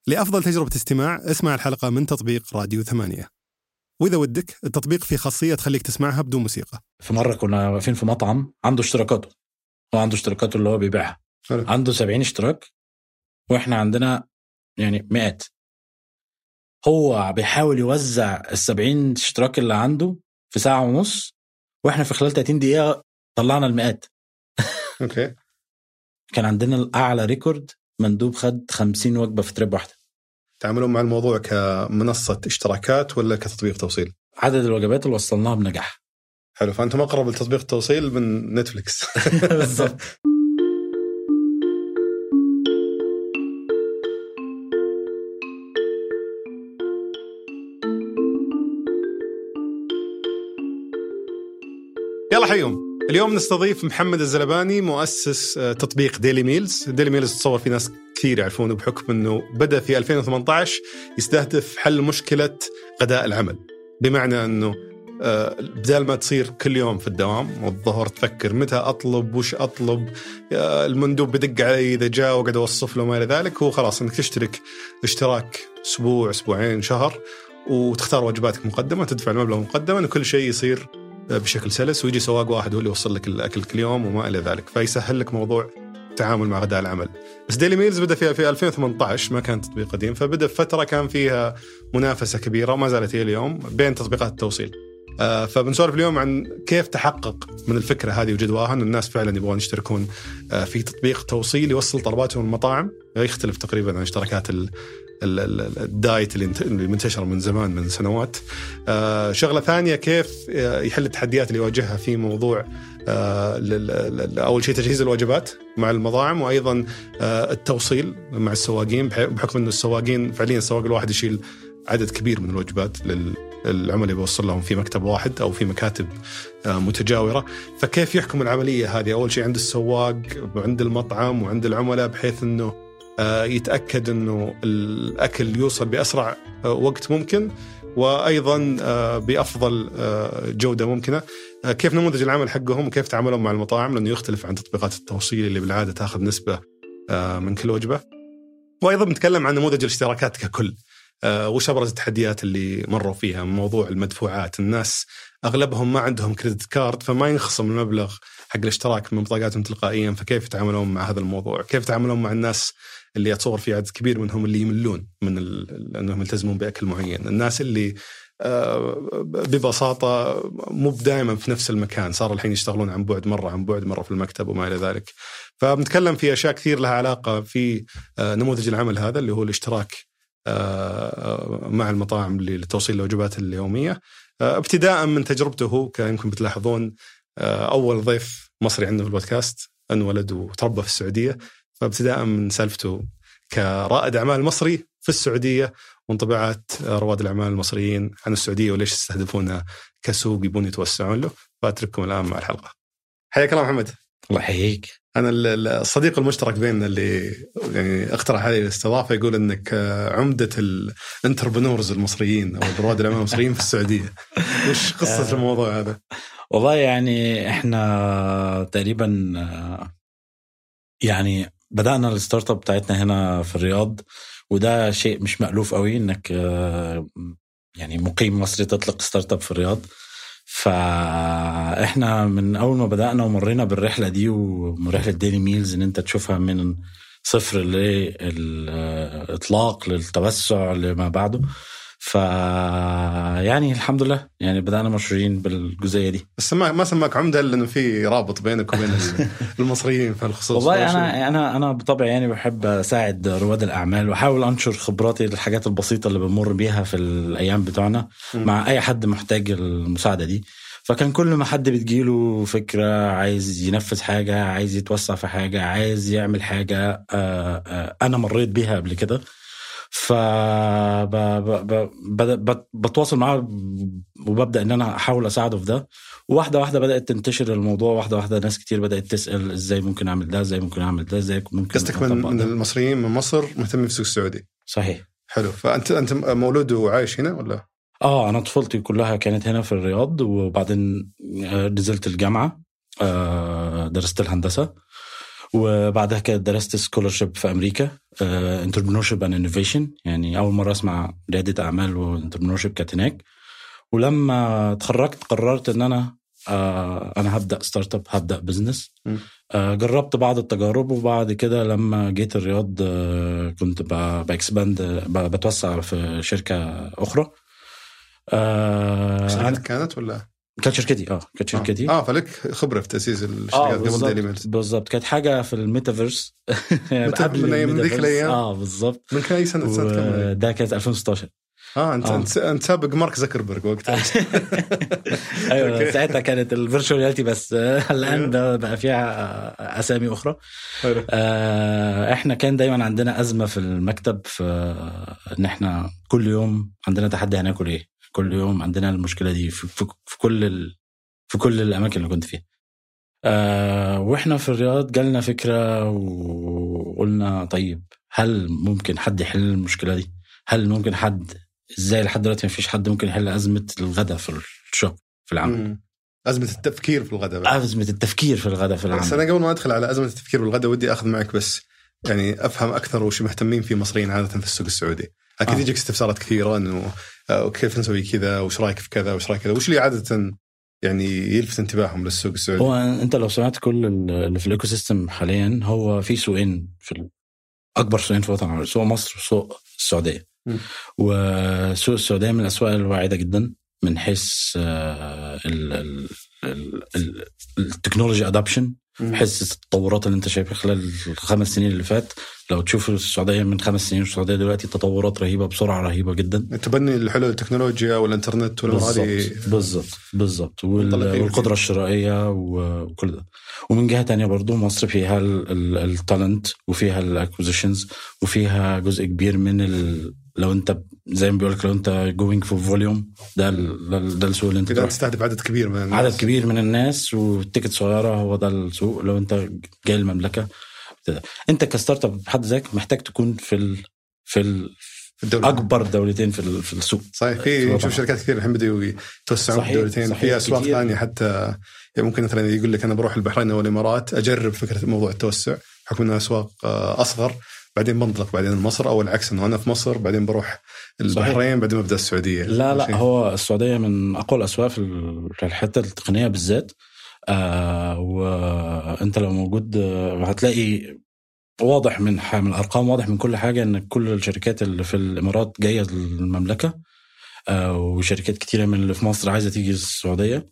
لأفضل تجربة استماع اسمع الحلقة من تطبيق راديو ثمانية وإذا ودك التطبيق فيه خاصية تخليك تسمعها بدون موسيقى في مره كنا واقفين في مطعم عنده اشتراكاته هو عنده اشتراكاته اللي هو بيبيعها حلو. عنده 70 اشتراك واحنا عندنا يعني مئات هو بيحاول يوزع ال 70 اشتراك اللي عنده في ساعه ونص واحنا في خلال 30 دقيقه طلعنا المئات أوكي كان عندنا الاعلى ريكورد مندوب خد 50 وجبه في تريب واحده تعاملون مع الموضوع كمنصة اشتراكات ولا كتطبيق توصيل؟ عدد الوجبات اللي وصلناها بنجاح حلو فأنتم أقرب لتطبيق التوصيل من نتفلكس بالظبط يلا حيهم اليوم نستضيف محمد الزلباني مؤسس آه، تطبيق ديلي ميلز ديلي ميلز تصور في ناس كثير يعرفونه بحكم أنه بدأ في 2018 يستهدف حل مشكلة غداء العمل بمعنى أنه آه، بدال ما تصير كل يوم في الدوام والظهر تفكر متى اطلب وش اطلب آه، المندوب بدق علي اذا جاء وقعد اوصف له ما الى ذلك هو خلاص انك تشترك اشتراك اسبوع اسبوعين شهر وتختار وجباتك مقدمه تدفع المبلغ مقدما وكل شيء يصير بشكل سلس ويجي سواق واحد هو اللي يوصل لك الاكل كل يوم وما الى ذلك فيسهل لك موضوع التعامل مع غداء العمل بس ديلي ميلز بدا في في 2018 ما كان تطبيق قديم فبدا في فتره كان فيها منافسه كبيره وما زالت هي اليوم بين تطبيقات التوصيل آه، فبنسولف اليوم عن كيف تحقق من الفكره هذه وجدواها ان الناس فعلا يبغون يشتركون آه، في تطبيق توصيل يوصل طلباتهم المطاعم يختلف تقريبا عن اشتراكات ال- ال- ال- الدايت اللي انت- اللي منتشره من زمان من سنوات. آه، شغله ثانيه كيف آه، يحل التحديات اللي يواجهها في موضوع آه، لل- لل- اول شيء تجهيز الوجبات مع المطاعم وايضا آه، التوصيل مع السواقين بح- بحكم انه السواقين فعليا السواق الواحد يشيل عدد كبير من الوجبات للعملاء اللي بيوصل لهم في مكتب واحد او في مكاتب آه، متجاوره فكيف يحكم العمليه هذه اول شيء عند السواق وعند المطعم وعند العملاء بحيث انه آه، يتاكد انه الاكل يوصل باسرع آه، وقت ممكن وايضا آه، بافضل آه، جوده ممكنه آه، كيف نموذج العمل حقهم وكيف تعاملهم مع المطاعم لانه يختلف عن تطبيقات التوصيل اللي بالعاده تاخذ نسبه آه، من كل وجبه وايضا بنتكلم عن نموذج الاشتراكات ككل آه، وش ابرز التحديات اللي مروا فيها من موضوع المدفوعات الناس اغلبهم ما عندهم كريدت كارد فما ينخصم المبلغ حق الاشتراك من بطاقاتهم تلقائيا فكيف يتعاملون مع هذا الموضوع كيف يتعاملون مع الناس اللي اتصور في عدد كبير منهم اللي يملون من ال- انهم يلتزمون باكل معين الناس اللي آه، ببساطه مو دائما في نفس المكان صار الحين يشتغلون عن بعد مره عن بعد مره في المكتب وما الى ذلك فبنتكلم في اشياء كثير لها علاقه في آه، نموذج العمل هذا اللي هو الاشتراك آه، مع المطاعم لتوصيل الوجبات اليوميه آه، ابتداء من تجربته هو كان يمكن بتلاحظون آه، اول ضيف مصري عندنا في البودكاست انولد وتربى في السعوديه فابتداء من سالفته كرائد اعمال مصري في السعوديه وانطباعات رواد الاعمال المصريين عن السعوديه وليش يستهدفونها كسوق يبون يتوسعون له فاترككم الان مع الحلقه. حياك الله محمد. الله يحييك انا ال- ال- الصديق المشترك بيننا اللي يعني اقترح هذه الاستضافه يقول انك آه، عمده الانتربنورز المصريين او رواد الاعمال المصريين في السعوديه. وش قصه الموضوع هذا؟ والله يعني احنا تقريبا آه، يعني بدأنا الستارت اب بتاعتنا هنا في الرياض وده شيء مش مألوف قوي انك آه، يعني مقيم مصري تطلق ستارت اب في الرياض فاحنا من اول ما بدأنا ومرينا بالرحلة دي ورحلة ديلي ميلز ان انت تشوفها من صفر للاطلاق للتوسع لما بعده ف يعني الحمد لله يعني بدأنا مشهورين بالجزئية دي بس ما ما سماك عمده الا انه في رابط بينك وبين ال- المصريين في الخصوص والله وش- انا انا انا بطبعي يعني بحب اساعد رواد الاعمال واحاول انشر خبراتي الحاجات البسيطه اللي بمر بيها في الايام بتوعنا مم. مع اي حد محتاج المساعده دي فكان كل ما حد بتجيله فكره عايز ينفذ حاجه عايز يتوسع في حاجه عايز يعمل حاجه آه، آه، انا مريت بيها قبل كده ف ب... ب... ب... بد- بت- بتواصل معاه وببدا ان انا احاول اساعده في ده واحده واحده بدات تنتشر الموضوع واحده واحده ناس كتير بدات تسال ازاي ممكن اعمل ده ازاي ممكن اعمل ده ازاي ممكن قصدك من أطبق من ده. المصريين من مصر مهتمين في السوق السعودي صحيح حلو فانت انت مولود وعايش هنا ولا؟ اه انا طفولتي كلها كانت هنا في الرياض وبعدين آه، نزلت الجامعه آه، درست الهندسه وبعدها كده درست سكولرشيب في امريكا انتربرنور شيب اند انوفيشن يعني اول مره اسمع رياده اعمال وانتربرنور شيب كانت هناك ولما اتخرجت قررت ان انا آه انا هبدا ستارت اب هبدا بزنس م. آه جربت بعض التجارب وبعد كده لما جيت الرياض آه كنت ب- باكسباند ب- بتوسع في شركه اخرى آه شركتك كانت ولا؟ كانت شركتي اه كانت شركتي اه فلك خبره في تاسيس اه الشركات قبل بالظبط ديلي ميلز بالظبط كانت حاجه في الميتافيرس متى- من أيام- من ذيك الأيام؟ اه بالظبط من كان اي سنه سنه كم؟ وده كانت 2016 اه انت آه. انت انت سابق مارك زكربرج وقتها ايوه أوكي. ساعتها كانت الفيرتشوال رياليتي بس آه، الان ده بقى فيها آه، اسامي اخرى حلو. آه، احنا كان دايما عندنا ازمه في المكتب في آه، ان احنا كل يوم عندنا تحدي هناكل ايه كل يوم عندنا المشكله دي في, في, في كل ال... في كل الاماكن اللي كنت فيها آه واحنا في الرياض جالنا فكره وقلنا طيب هل ممكن حد يحل المشكله دي هل ممكن حد ازاي لحد دلوقتي ما فيش حد ممكن يحل ازمه الغداء في الشغل في العمل مم. ازمه التفكير في الغداء بعد. ازمه التفكير في الغداء في بس العمل انا قبل ما ادخل على ازمه التفكير بالغداء ودي اخذ معك بس يعني افهم اكثر وش مهتمين فيه المصريين عاده في السوق السعودي. اكيد آه. يجيك استفسارات كثيره انه آه، كيف نسوي كذا وش رايك في كذا وش رايك كذا وش اللي عاده يعني يلفت انتباههم للسوق السعودي؟ هو انت لو سمعت كل اللي في الايكو سيستم حاليا هو في سوقين في ال- اكبر سوقين في الوطن العربي سوق مصر وسوق السعوديه م. وسوق السعوديه من الاسواق الواعده جدا من حيث آه، ال- ال- ال- ال- التكنولوجي ادابشن مم. حس التطورات اللي انت شايفها خلال الخمس سنين اللي فات لو تشوف السعوديه من خمس سنين والسعوديه دلوقتي تطورات رهيبه بسرعه رهيبه جدا تبني الحلول التكنولوجيا والانترنت والامور هذه بالظبط بالظبط بالظبط وال- منطلقين والقدره فيه. الشرائيه و- وكل ده ومن جهه تانية برضو مصر فيها التالنت وفيها الاكوزيشنز وفيها جزء كبير من ال... لو انت زي ما بيقول لك لو انت جوينج في فوليوم ده ال- ده, ال- ده السوق اللي انت اذا تروح تستهدف عدد كبير من الناس. عدد كبير من الناس والتيكت صغيره هو ده السوق لو انت جاي المملكه كده. انت كستارت اب بحد ذاتك محتاج تكون في ال... في ال... في الدولة. اكبر دولتين في ال... في السوق صحيح في في الوطن. نشوف شركات كثير الحين بدأوا يتوسعون في صحيح، الدولتين صحيح، في اسواق كثير. ثانيه حتى يعني ممكن مثلا يقول لك انا بروح البحرين او الامارات اجرب فكره موضوع التوسع بحكم انها اسواق آه، اصغر بعدين بنطلق بعدين مصر او العكس انه انا في مصر بعدين بروح البحرين بعدين ببدا السعوديه لا لا شيء. هو السعوديه من اقوى الاسواق في ال- في الحته التقنيه بالذات آه وانت لو موجود آه، هتلاقي واضح من ح- من الارقام واضح من كل حاجه ان كل الشركات اللي في الامارات جايه المملكه آه وشركات كتيره من اللي في مصر عايزه تيجي السعوديه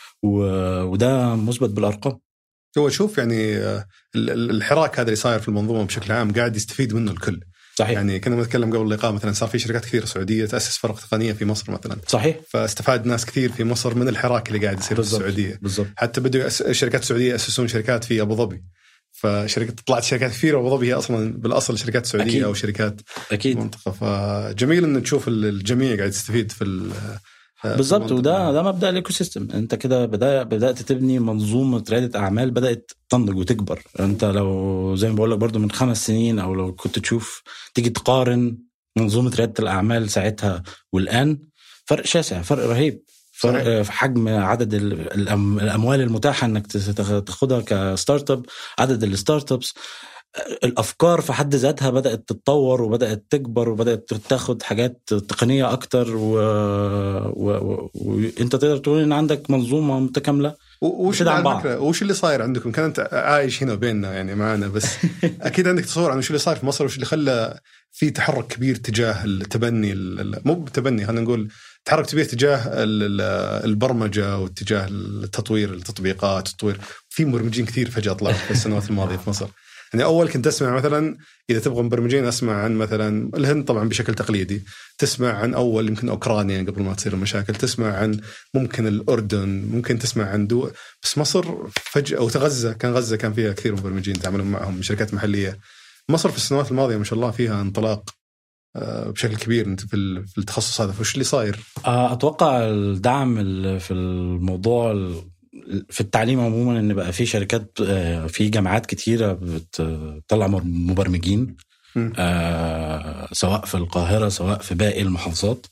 و- وده مثبت بالارقام هو شوف يعني آه، ال- ال- الحراك هذا اللي صاير في المنظومه بشكل عام قاعد يستفيد منه الكل صحيح يعني كنا نتكلم قبل اللقاء مثلا صار في شركات كثيره سعوديه تاسس فرق تقنيه في مصر مثلا صحيح فاستفاد ناس كثير في مصر من الحراك اللي قاعد يصير في بالضبط السعوديه بالضبط حتى بدوا يأس... شركات سعوديه ياسسون شركات في ابو ظبي فشركات طلعت شركات كثيره ابو ظبي هي اصلا بالاصل شركات سعوديه أكيد. او شركات اكيد منطقه فجميل ان تشوف ال- الجميع قاعد يستفيد في ال- في بالظبط المنطقة. وده ده مبدا الايكو سيستم انت كده بدأ بدات تبني منظومه رياده اعمال بدات تنضج وتكبر انت لو زي ما بقول لك برضو من خمس سنين او لو كنت تشوف تيجي تقارن منظومه رياده الاعمال ساعتها والان فرق شاسع فرق رهيب فرق صحيح. آه، في حجم عدد ال- الأم- الاموال المتاحه انك تس- تاخدها كستارت اب عدد الستارت ابس الافكار في حد ذاتها بدات تتطور وبدات تكبر وبدات تاخد حاجات تقنيه اكتر وانت و... و... وانت تقدر تقول ان عندك منظومه متكامله و- وش تدعم على بعض. فكره وش اللي صاير عندكم؟ كان انت عايش هنا بيننا يعني معنا بس اكيد عندك تصور عن وش اللي صاير في مصر وش اللي خلى في تحرك كبير تجاه التبني ال- ال- مو بالتبني خلينا نقول تحرك كبير تجاه ال- ال- البرمجه واتجاه التطوير التطبيقات التطوير في مبرمجين كثير فجاه طلعوا في السنوات الماضيه في مصر يعني اول كنت اسمع مثلا اذا تبغى مبرمجين اسمع عن مثلا الهند طبعا بشكل تقليدي تسمع عن اول يمكن اوكرانيا قبل ما تصير المشاكل تسمع عن ممكن الاردن ممكن تسمع عن دول بس مصر فجاه او غزه كان غزه كان فيها كثير مبرمجين تعاملون معهم من شركات محليه مصر في السنوات الماضيه ما شاء الله فيها انطلاق آه، بشكل كبير انت في ال- في التخصص هذا فوش اللي صاير؟ اتوقع الدعم ال- في الموضوع ال- في التعليم عموما ان بقى في شركات آه، في جامعات كتيره بتطلع مر- مبرمجين مم. آه، سواء في القاهره سواء في باقي المحافظات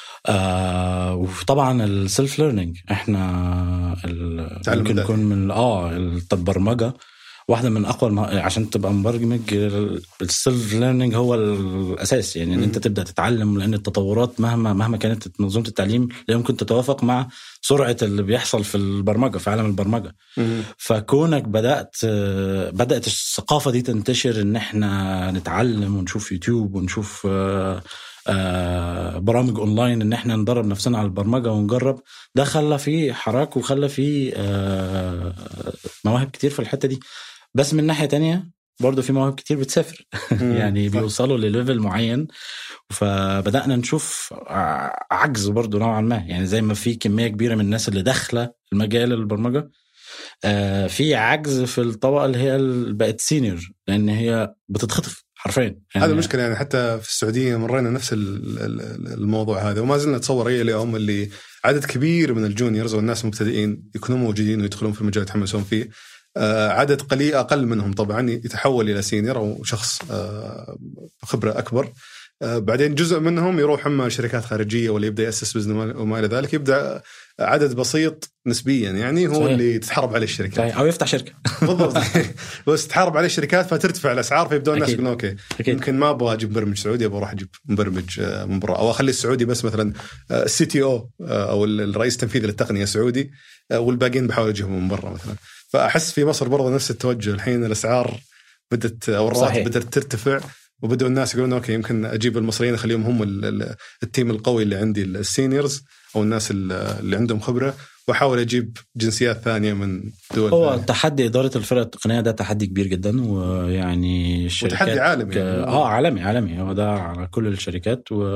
آه وطبعا السيلف ليرنينج احنا ال- تعلم ممكن ذاتي. نكون من اه البرمجه واحده من اقوى المه... عشان تبقى مبرمج السيلف ليرنينج هو الاساس يعني ان انت تبدا تتعلم لان التطورات مهما مهما كانت منظومه التعليم لا يمكن تتوافق مع سرعه اللي بيحصل في البرمجه في عالم البرمجه فكونك بدات بدات الثقافه دي تنتشر ان احنا نتعلم ونشوف يوتيوب ونشوف آه، برامج اونلاين ان احنا ندرب نفسنا على البرمجه ونجرب ده خلى في حراك وخلى في آه، مواهب كتير في الحته دي بس من ناحيه تانية برضه في مواهب كتير بتسافر يعني بيوصلوا لليفل معين فبدانا نشوف عجز برضه نوعا ما يعني زي ما في كميه كبيره من الناس اللي داخله المجال البرمجه آه، في عجز في الطبقه اللي هي بقت سينيور لان هي بتتخطف حرفيا يعني هذا المشكله يعني حتى في السعوديه مرينا نفس الموضوع هذا وما زلنا نتصور الى اليوم اللي عدد كبير من الجونيورز والناس المبتدئين يكونوا موجودين ويدخلون في المجال يتحمسون فيه آه، عدد قليل اقل منهم طبعا يتحول الى سينيور او شخص آه، خبره اكبر آه، بعدين جزء منهم يروح اما شركات خارجيه ولا يبدا ياسس بزنس وما الى ذلك يبدا عدد بسيط نسبيا يعني هو صحيح. اللي تتحارب عليه الشركات صحيح. او يفتح شركه بالضبط بس تتحارب عليه الشركات فترتفع الاسعار فيبدون الناس يقولون اوكي أكيد. يمكن ما ابغى اجيب مبرمج سعودي ابغى اروح اجيب مبرمج آه، من برا او اخلي السعودي بس مثلا السي تي او او الرئيس التنفيذي للتقنيه سعودي آه، والباقيين بحاول اجيبهم من برا مثلا فاحس في مصر برضه نفس التوجه الحين الاسعار بدات او الرواتب بدات ترتفع وبدأوا الناس يقولون اوكي يمكن اجيب المصريين اخليهم هم التيم القوي اللي عندي السينيورز او الناس اللي عندهم خبره واحاول اجيب جنسيات ثانيه من دول هو ثانية. تحدي اداره الفرق التقنيه ده تحدي كبير جدا ويعني الشركات وتحدي عالمي يعني. اه عالمي عالمي هو ده على كل الشركات و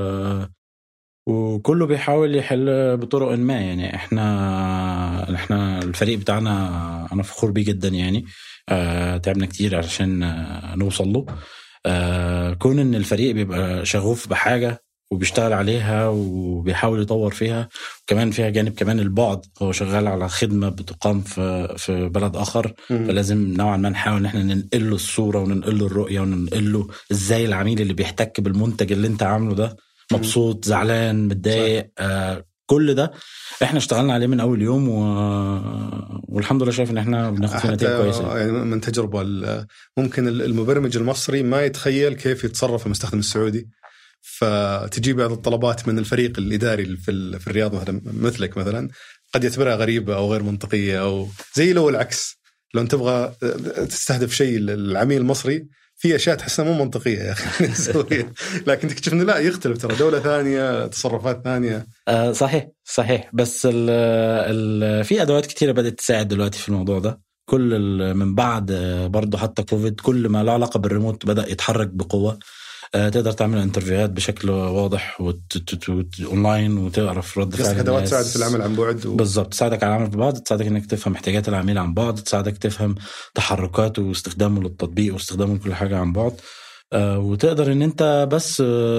وكله بيحاول يحل بطرق ما يعني احنا احنا الفريق بتاعنا انا فخور بيه جدا يعني آه تعبنا كتير علشان نوصل له آه كون ان الفريق بيبقى شغوف بحاجه وبيشتغل عليها وبيحاول يطور فيها وكمان فيها جانب كمان البعد هو شغال على خدمه بتقام في في بلد اخر م- فلازم نوعا ما نحاول ان احنا ننقل له الصوره وننقل له الرؤيه وننقل له ازاي العميل اللي بيحتك بالمنتج اللي انت عامله ده مبسوط زعلان متضايق آه كل ده احنا اشتغلنا عليه من اول يوم و... والحمد لله شايف ان احنا بناخد فيه نتائج كويسه يعني من تجربه ممكن المبرمج المصري ما يتخيل كيف يتصرف المستخدم السعودي فتجي بعض الطلبات من الفريق الاداري في, في الرياض مثلا مثلك مثلا قد يعتبرها غريبه او غير منطقيه او زي لو العكس لو انت تبغى تستهدف شيء للعميل المصري في اشياء تحسها مو منطقيه يا اخي نسويها لكن تكتشف انه لا يختلف ترى دوله ثانيه تصرفات ثانيه آه صحيح صحيح بس ال ال في ادوات كثيره بدات تساعد دلوقتي في الموضوع ده كل من بعد برضه حتى كوفيد كل ما له علاقه بالريموت بدا يتحرك بقوه آه، تقدر تعمل انترفيوهات بشكل واضح اونلاين وتعرف رد فعل ادوات تساعد في العمل عن بعد و... بالضبط تساعدك على العمل بعد تساعدك انك تفهم احتياجات العميل عن بعد تساعدك تفهم تحركاته واستخدامه للتطبيق واستخدامه لكل حاجه عن بعد آه، وتقدر ان انت بس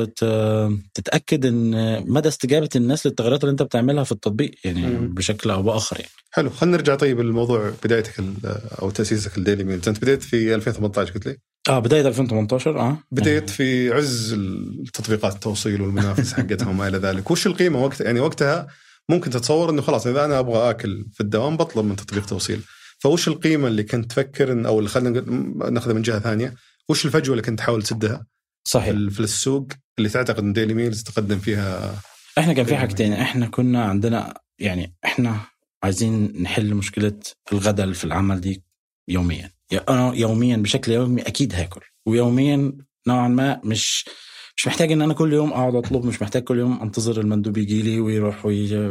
تتاكد ان مدى استجابه الناس للتغيرات اللي انت بتعملها في التطبيق يعني م- بشكل او باخر يعني حلو خلينا نرجع طيب للموضوع بدايتك او تاسيسك الديلي ميل انت بديت في 2018 قلت لي اه بدايه 2018 اه بديت في عز التطبيقات التوصيل والمنافس حقتها وما الى ذلك وش القيمه وقت يعني وقتها ممكن تتصور انه خلاص اذا انا ابغى اكل في الدوام بطلب من تطبيق توصيل فوش القيمه اللي كنت تفكر إن او اللي خلينا ناخذها من جهه ثانيه وش الفجوه اللي كنت تحاول تسدها صحيح في السوق اللي تعتقد ان ديلي ميلز تقدم فيها احنا كان في حاجتين احنا كنا عندنا يعني احنا عايزين نحل مشكله الغداء في العمل دي يوميا انا يوميا بشكل يومي اكيد هاكل ويوميا نوعا ما مش مش محتاج ان انا كل يوم اقعد اطلب مش محتاج كل يوم انتظر المندوب يجي لي ويروح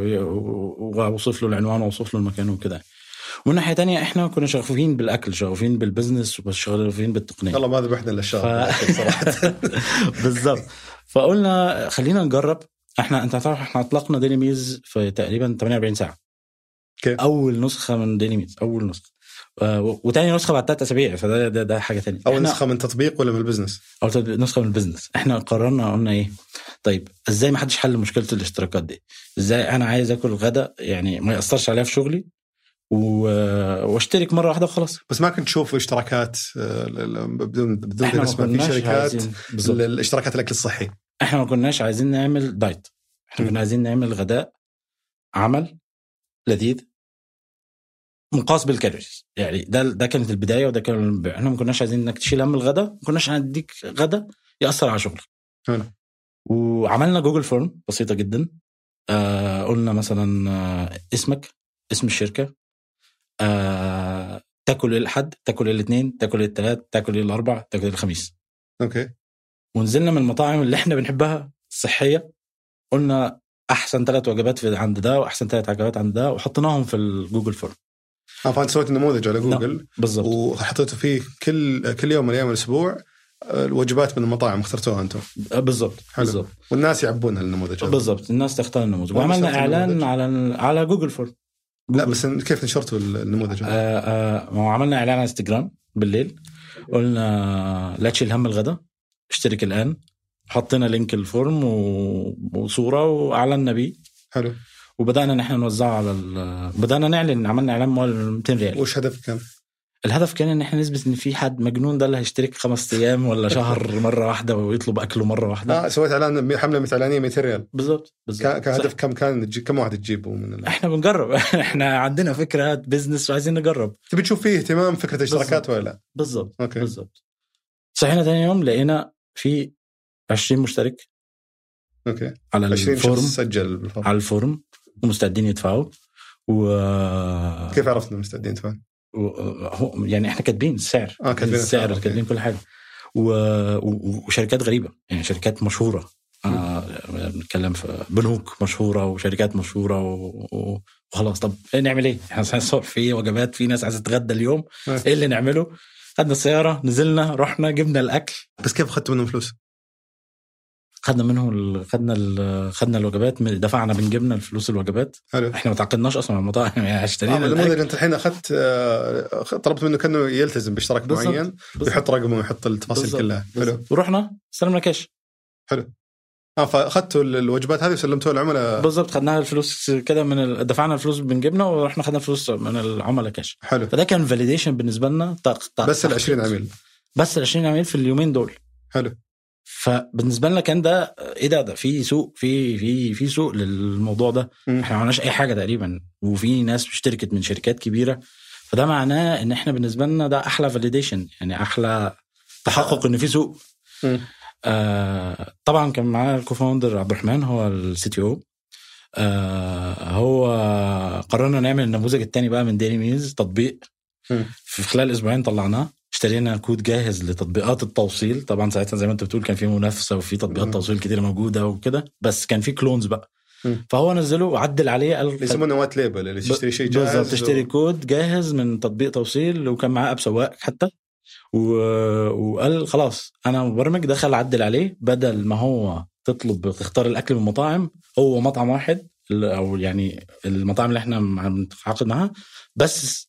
واوصف له العنوان واوصف له المكان وكده ومن ناحيه تانية احنا كنا شغوفين بالاكل شغوفين بالبزنس وشغوفين بالتقنيه والله ما ذبحنا الا الشهر ف... صراحه بالظبط فقلنا خلينا نجرب احنا انت هتعرف احنا اطلقنا ديلي ميز في تقريبا 48 ساعه كيف؟ اول نسخه من ديلي ميز اول نسخه آه وتاني نسخه بعد ثلاث اسابيع فده ده, ده حاجه ثانيه اول نسخه من تطبيق ولا من البزنس؟ اول نسخه من البزنس احنا قررنا قلنا ايه طيب ازاي ما حدش حل مشكله الاشتراكات دي؟ ازاي انا عايز اكل غدا يعني ما ياثرش عليها في شغلي واشترك مره واحده وخلاص بس ما كنت تشوف اشتراكات بدون بدون اسماء في شركات الاشتراكات الاكل الصحي احنا ما كناش عايزين نعمل دايت احنا كنا عايزين نعمل غداء عمل لذيذ مقاس بالكالوريز يعني ده ده كانت البدايه وده كان احنا ما كناش عايزين انك تشيل هم الغداء ما كناش هنديك غدا ياثر على شغلك حلو. وعملنا جوجل فورم بسيطه جدا آه قلنا مثلا آه اسمك اسم الشركه آه تاكل ايه الاحد تاكل ايه الاثنين تاكل ايه الثلاث تاكل ايه الاربع تاكل ايه الخميس اوكي ونزلنا من المطاعم اللي احنا بنحبها الصحيه قلنا احسن ثلاث وجبات في عند ده واحسن ثلاث وجبات عند ده وحطيناهم في الجوجل فورم اه فانت سويت النموذج على جوجل بالضبط وحطيته فيه كل كل يوم من ايام الاسبوع آه، الوجبات من المطاعم اخترتوها انتم بالضبط حلو. بالضبط والناس يعبون هالنموذج هذا. بالضبط الناس تختار النموذج وين وعملنا نشرتوا اعلان النموذج؟ على على جوجل فورم لا جوجل. بس كيف نشرتوا النموذج هذا؟ آه آه ما هو عملنا اعلان على انستغرام بالليل قلنا لا تشيل هم الغداء اشترك الان حطينا لينك الفورم و... وصوره واعلنا بيه حلو وبدانا ان احنا نوزعه على ال... بدانا نعلن عملنا اعلان مال 200 ريال وش هدفك كان؟ الهدف كان ان احنا نثبت ان في حد مجنون ده اللي هيشترك خمس ايام ولا شهر مره واحده ويطلب اكله مره واحده اه سويت اعلان حمله مثاليه 200 ريال بالظبط بالظبط كان كان صح. هدف كم كان تجي- كم واحد تجيبه من ال... احنا بنجرب احنا عندنا فكره بزنس وعايزين نجرب تبي تشوف فيه اهتمام فكره الاشتراكات ولا لا؟ بالظبط اوكي بالظبط صحينا ثاني يوم لقينا في 20 مشترك اوكي على 20 الفورم شخص سجل بالفورم. على الفورم ومستعدين يدفعوا و كيف عرفنا مستعدين تفهم؟ و... هو يعني احنا كاتبين السعر اه كاتبين السعر السعر، أوكي. كاتبين كل حاجه و... و... وشركات غريبه يعني شركات مشهوره آه بنتكلم في بنوك مشهوره وشركات مشهوره و... و... وخلاص طب إيه نعمل ايه؟ احنا صار في وجبات في ناس عايزه تتغدى اليوم آه. ايه اللي نعمله؟ خدنا السياره نزلنا رحنا جبنا الاكل بس كيف اخذت منهم فلوس؟ خدنا منهم ال... خدنا ال... خدنا الوجبات من- دفعنا من جبنا الفلوس الوجبات حلو احنا ما تعاقدناش اصلا مع المطاعم يعني آه اشترينا الأكل. النموذج انت الحين اخذت آه، طلبت منه كانه يلتزم باشتراك بالضبط. معين بالضبط. ويحط رقمه ويحط التفاصيل بالضبط. كلها حلو بالضبط. ورحنا استلمنا كاش اه فاخذتوا الوجبات هذه وسلمتوها للعملاء بالظبط خدناها الفلوس كده من ال... دفعنا الفلوس من جبنا ورحنا خدنا الفلوس من العملاء كاش حلو فده كان فاليديشن بالنسبه لنا تق... تق... بس ال تحقيق. 20 عميل بس ال 20 عميل في اليومين دول حلو فبالنسبه لنا كان ده ايه ده ده في سوق في في في سوق للموضوع ده مم. احنا ما عملناش اي حاجه تقريبا وفي ناس اشتركت من شركات كبيره فده معناه ان احنا بالنسبه لنا ده احلى فاليديشن يعني احلى تحقق ان في سوق مم. آه طبعا كان معاه الكوفاوندر عبد الرحمن هو السي تي او آه هو قررنا نعمل النموذج الثاني بقى من ديلي ميلز تطبيق مم. في خلال اسبوعين طلعناه اشترينا كود جاهز لتطبيقات التوصيل طبعا ساعتها زي ما انت بتقول كان في منافسه وفي تطبيقات مم. توصيل كتيره موجوده وكده بس كان في كلونز بقى مم. فهو نزله وعدل عليه قال يسمونه وات ليبل اللي تشتري شيء جاهز بالظبط تشتري كود جاهز من تطبيق توصيل وكان معاه اب سواق حتى و... وقال خلاص انا مبرمج دخل عدل عليه بدل ما هو تطلب تختار الاكل من مطاعم هو مطعم واحد او يعني المطاعم اللي احنا بنتعاقد معاها بس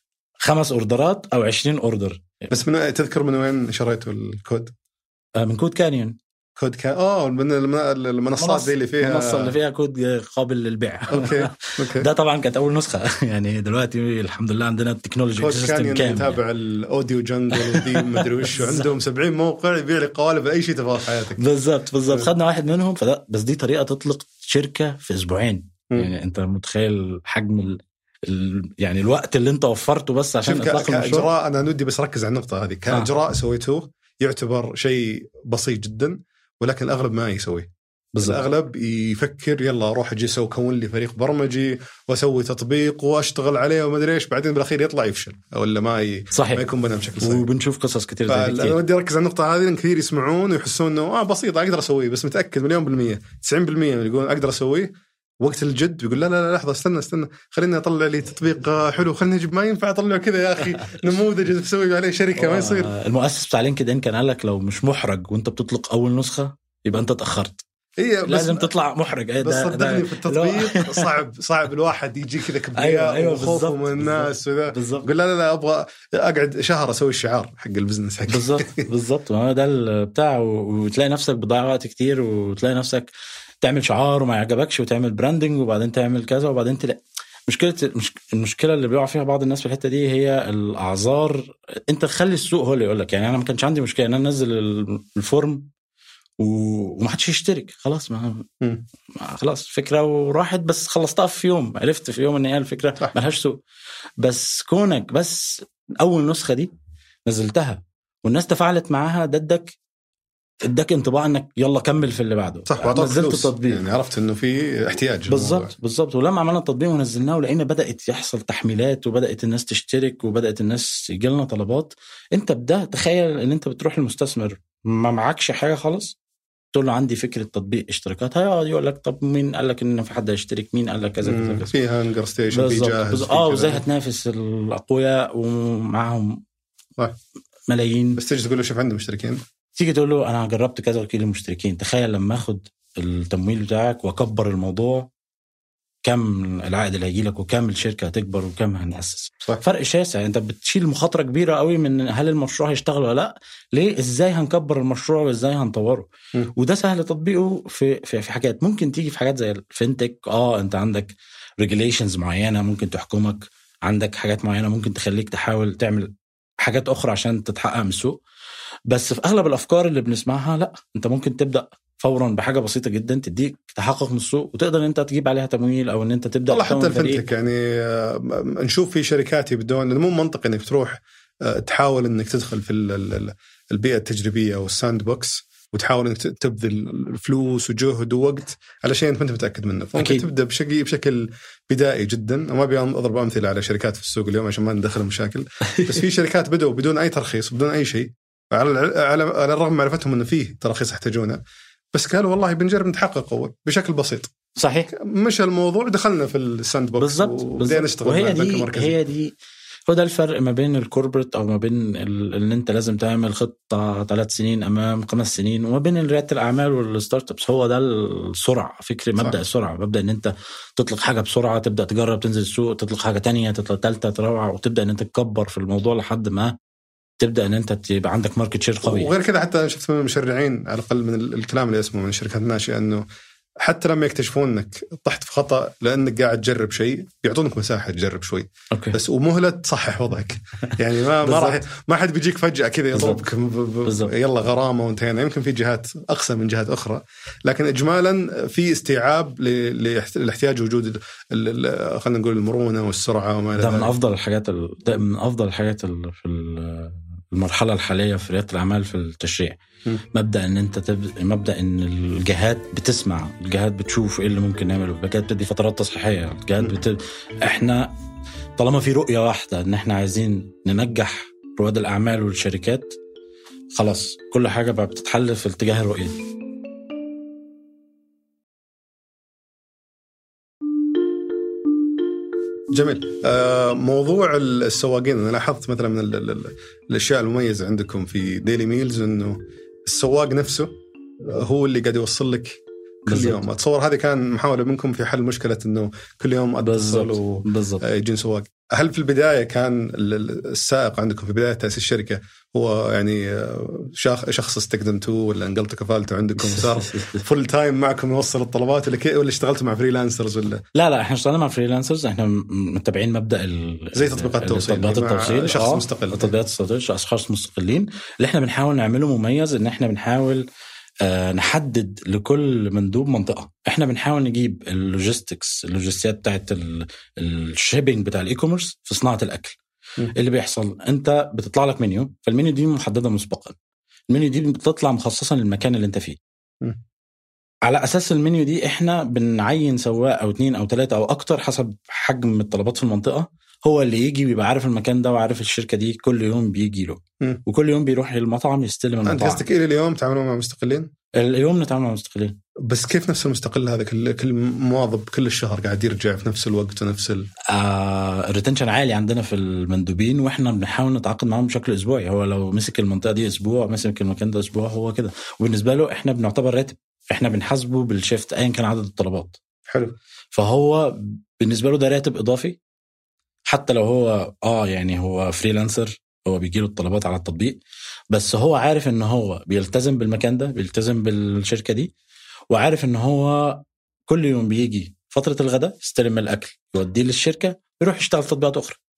خمس اوردرات او 20 اوردر بس من تذكر من وين شريتوا الكود؟ آه، من كود كانيون كود كان اه من الم- المنصات ذي اللي فيها المنصه اللي فيها كود قابل للبيع اوكي اوكي ده طبعا كانت اول نسخه يعني دلوقتي الحمد لله عندنا التكنولوجي كود سيستم كانيون كامل يتابع الاوديو جنجل ودي ما ادري وش عندهم 70 موقع يبيع لك قوالب اي شيء تبغاه في حياتك بالظبط بالظبط خدنا واحد منهم فده بس دي طريقه تطلق شركه في اسبوعين مم. يعني انت متخيل حجم ال... ال... يعني الوقت اللي انت وفرته بس عشان شوف ك- اطلاق المشروع كاجراء انا ودي بس اركز على النقطه هذه كاجراء سويتوه يعتبر شيء بسيط جدا ولكن الاغلب ما يسويه بالظبط الاغلب يفكر يلا اروح اجي اسوي كون لي فريق برمجي واسوي تطبيق واشتغل عليه وما ادري ايش بعدين بالاخير يطلع يفشل ولا ما ي... ما صحيح يكون بنى بشكل صحيح وبنشوف قصص كتير زي دي فانا كتير ودي اركز على النقطه هذه لان كثير يسمعون ويحسون انه اه بسيط اقدر اسويه بس متاكد مليون بالميه 90% من اللي يقولون اقدر اسويه وقت الجد بيقول لا لا لا لحظه استنى استنى خليني اطلع لي تطبيق آه، حلو خليني اجيب ما ينفع اطلعه كذا يا اخي نموذج اسوي عليه شركه ما يصير آه، المؤسس بتاع لينكد ان كان قال لك لو مش محرج وانت بتطلق اول نسخه يبقى انت اتاخرت هي بس لازم تطلع محرج إيه بس ده- ده- صدقني في اللي هو- التطبيق صعب صعب الواحد يجي كذا كبرياء أيوة، أيوة، وخوفه بالضبط، من الناس وذا بالظبط يقول لا لا لا ابغى اقعد شهر اسوي الشعار حق البزنس حقي بالظبط بالظبط ما هو ده البتاع و- وتلاقي نفسك بتضيع وقت كتير وتلاقي نفسك تعمل شعار وما يعجبكش وتعمل براندنج وبعدين تعمل كذا وبعدين تلاقي مشكله المش- المشكله اللي بيقع فيها بعض الناس في الحته دي هي الاعذار انت تخلي السوق هو اللي يقول لك يعني انا ما كانش عندي مشكله ان انا انزل ال- الفورم و- ومحدش يشترك خلاص ما مم. ما- خلاص فكره وراحت بس خلصتها في يوم عرفت في يوم ان هي الفكره صح. ملهاش سوق بس كونك بس اول نسخه دي نزلتها والناس تفاعلت معاها ده ادك اداك انطباع انك يلا كمل في اللي بعده صح واعطاك نزلت فلوس التطبيق يعني عرفت انه في احتياج للموضوع. بالظبط بالظبط ولما عملنا التطبيق ونزلناه ولقينا بدات يحصل تحميلات وبدات الناس تشترك وبدات الناس يجي لنا طلبات انت بده تخيل ان انت بتروح للمستثمر ما معكش حاجه خالص تقول له عندي فكره تطبيق اشتراكات هيقعد يقول لك طب مين قال لك ان في حد هيشترك مين قال لك كذا كذا مم. كذا في هانجر ستيشن في بالظبط جاهز بالظبط. في اه كذا. وازاي هتنافس الاقوياء ومعاهم صح. ملايين بس تيجي تقول له شوف عندي مشتركين تيجي تقول له انا جربت كذا وكيل المشتركين تخيل لما اخد التمويل بتاعك واكبر الموضوع كم العائد اللي هيجي لك وكم الشركه هتكبر وكم هنأسس صح. فرق شاسع انت بتشيل مخاطره كبيره قوي من هل المشروع هيشتغل ولا لا ليه ازاي هنكبر المشروع وازاي هنطوره م. وده سهل تطبيقه في في في حاجات ممكن تيجي في حاجات زي الفinTech اه انت عندك ريجوليشنز معينه ممكن تحكمك عندك حاجات معينه ممكن تخليك تحاول تعمل حاجات اخرى عشان تتحقق من السوق بس في اغلب الافكار اللي بنسمعها لا انت ممكن تبدا فورا بحاجه بسيطه جدا تديك تحقق من السوق وتقدر ان انت تجيب عليها تمويل او ان انت تبدا والله حتى تكون فريق. الفنتك يعني آه، نشوف في شركات يبدون لأنه مو منطقي انك تروح آه، تحاول انك تدخل في ال- ال- ال- البيئه التجريبيه او الساند بوكس وتحاول انك تبذل فلوس وجهد ووقت على شيء انت ما انت متاكد منه فممكن أكيد. تبدا بشكل بشكل بدائي جدا وما ابي اضرب امثله على شركات في السوق اليوم عشان ما ندخل مشاكل بس في شركات بدأوا بدون اي ترخيص بدون اي شيء على الع- على على الرغم من معرفتهم انه فيه تراخيص يحتاجونها بس قالوا والله بنجرب نتحقق اول بشكل بسيط صحيح مشى الموضوع دخلنا في الساند بوكس بالضبط وبدينا بالضبط. نشتغل مع وهي البنك دي المركزي هي دي هو ده الفرق ما بين الكوربريت او ما بين ال- ان انت لازم تعمل خطه ثلاث سنين امام خمس سنين وما بين رياده الاعمال والستارت ابس هو ده السرعه فكري مبدا صح. السرعه مبدا ان انت تطلق حاجه بسرعه تبدا تجرب تنزل السوق تطلق حاجه تانية تطلق ثالثه تروع وتبدا ان انت تكبر في الموضوع لحد ما تبدا ان انت تبقى عندك ماركت شير قوي وغير كذا حتى أنا شفت من المشرعين على الاقل من ال- الكلام اللي اسمه من الشركات الناشئه انه حتى لما يكتشفون انك طحت في خطا لانك قاعد تجرب شيء بيعطونك مساحه تجرب شوي اوكي بس ومهله تصحح وضعك يعني ما ما راح ما حد بيجيك فجاه كذا يضربك ب- ب- بالضبط. يلا غرامه وانتهينا يمكن في جهات اقسى من جهات اخرى لكن اجمالا في استيعاب ل- لاحت- لاحتياج وجود ال- ال- ال- خلينا نقول المرونه والسرعه وما الى ده من ذلك. افضل الحاجات ال... ده من افضل الحاجات ال... في ال- المرحله الحاليه في رياده الاعمال في التشريع م. مبدا ان انت تب... مبدا ان الجهات بتسمع الجهات بتشوف ايه اللي ممكن نعمله الجهات بتدي فترات تصحيحيه الجهات بت... احنا طالما في رؤيه واحده ان احنا عايزين ننجح رواد الاعمال والشركات خلاص كل حاجه بقى بتتحل في اتجاه الرؤيه دي جميل آه، موضوع السواقين انا لاحظت مثلا من ال- ال- ال- الاشياء المميزه عندكم في ديلي ميلز انه السواق نفسه هو اللي قاعد يوصل لك كل بالضبط. يوم اتصور هذه كان محاوله منكم في حل مشكله انه كل يوم اتصل بالضبط بالضبط ويجين سواق هل في البدايه كان ال- ال- السائق عندكم في بدايه تاسيس الشركه هو يعني آه، شخ- شخص استخدمتوه ولا انقلتوا كفالته عندكم وصار فول تايم معكم يوصل الطلبات ولا كي- ولا اشتغلتوا مع فريلانسرز ولا لا لا احنا اشتغلنا مع فريلانسرز احنا م- متابعين مبدا ال زي تطبيقات التوصيل تطبيقات مع التوصيل شخص آه، مستقل. تطبيقات التوصيل اشخاص مستقلين اللي احنا بنحاول نعمله مميز ان احنا بنحاول آه نحدد لكل مندوب منطقه احنا بنحاول نجيب اللوجيستكس اللوجستيات بتاعت ال- الشيبنج بتاع الاي كوميرس في صناعه الاكل م. اللي بيحصل انت بتطلع لك منيو فالمنيو دي محدده مسبقا المنيو دي بتطلع مخصصا للمكان اللي انت فيه م. على اساس المنيو دي احنا بنعين سواق او اتنين او تلاته او اكتر حسب حجم الطلبات في المنطقه هو اللي يجي ويبقى عارف المكان ده وعارف الشركه دي كل يوم بيجي له مم. وكل يوم بيروح للمطعم يستلم انت المطعم قصدك الى اليوم تعاملون مع مستقلين؟ اليوم نتعامل مع مستقلين بس كيف نفس المستقل هذا كل كل مواظب كل الشهر قاعد يرجع في نفس الوقت ونفس ال... آه الريتنشن عالي عندنا في المندوبين واحنا بنحاول نتعاقد معاهم بشكل اسبوعي هو لو مسك المنطقه دي اسبوع مسك المكان ده اسبوع هو كده وبالنسبه له احنا بنعتبر راتب احنا بنحاسبه بالشيفت ايا كان عدد الطلبات حلو فهو بالنسبه له ده راتب اضافي حتى لو هو اه يعني هو فريلانسر هو بيجي له الطلبات على التطبيق بس هو عارف ان هو بيلتزم بالمكان ده بيلتزم بالشركه دي وعارف ان هو كل يوم بيجي فتره الغداء يستلم الاكل يوديه للشركه يروح يشتغل في تطبيقات اخرى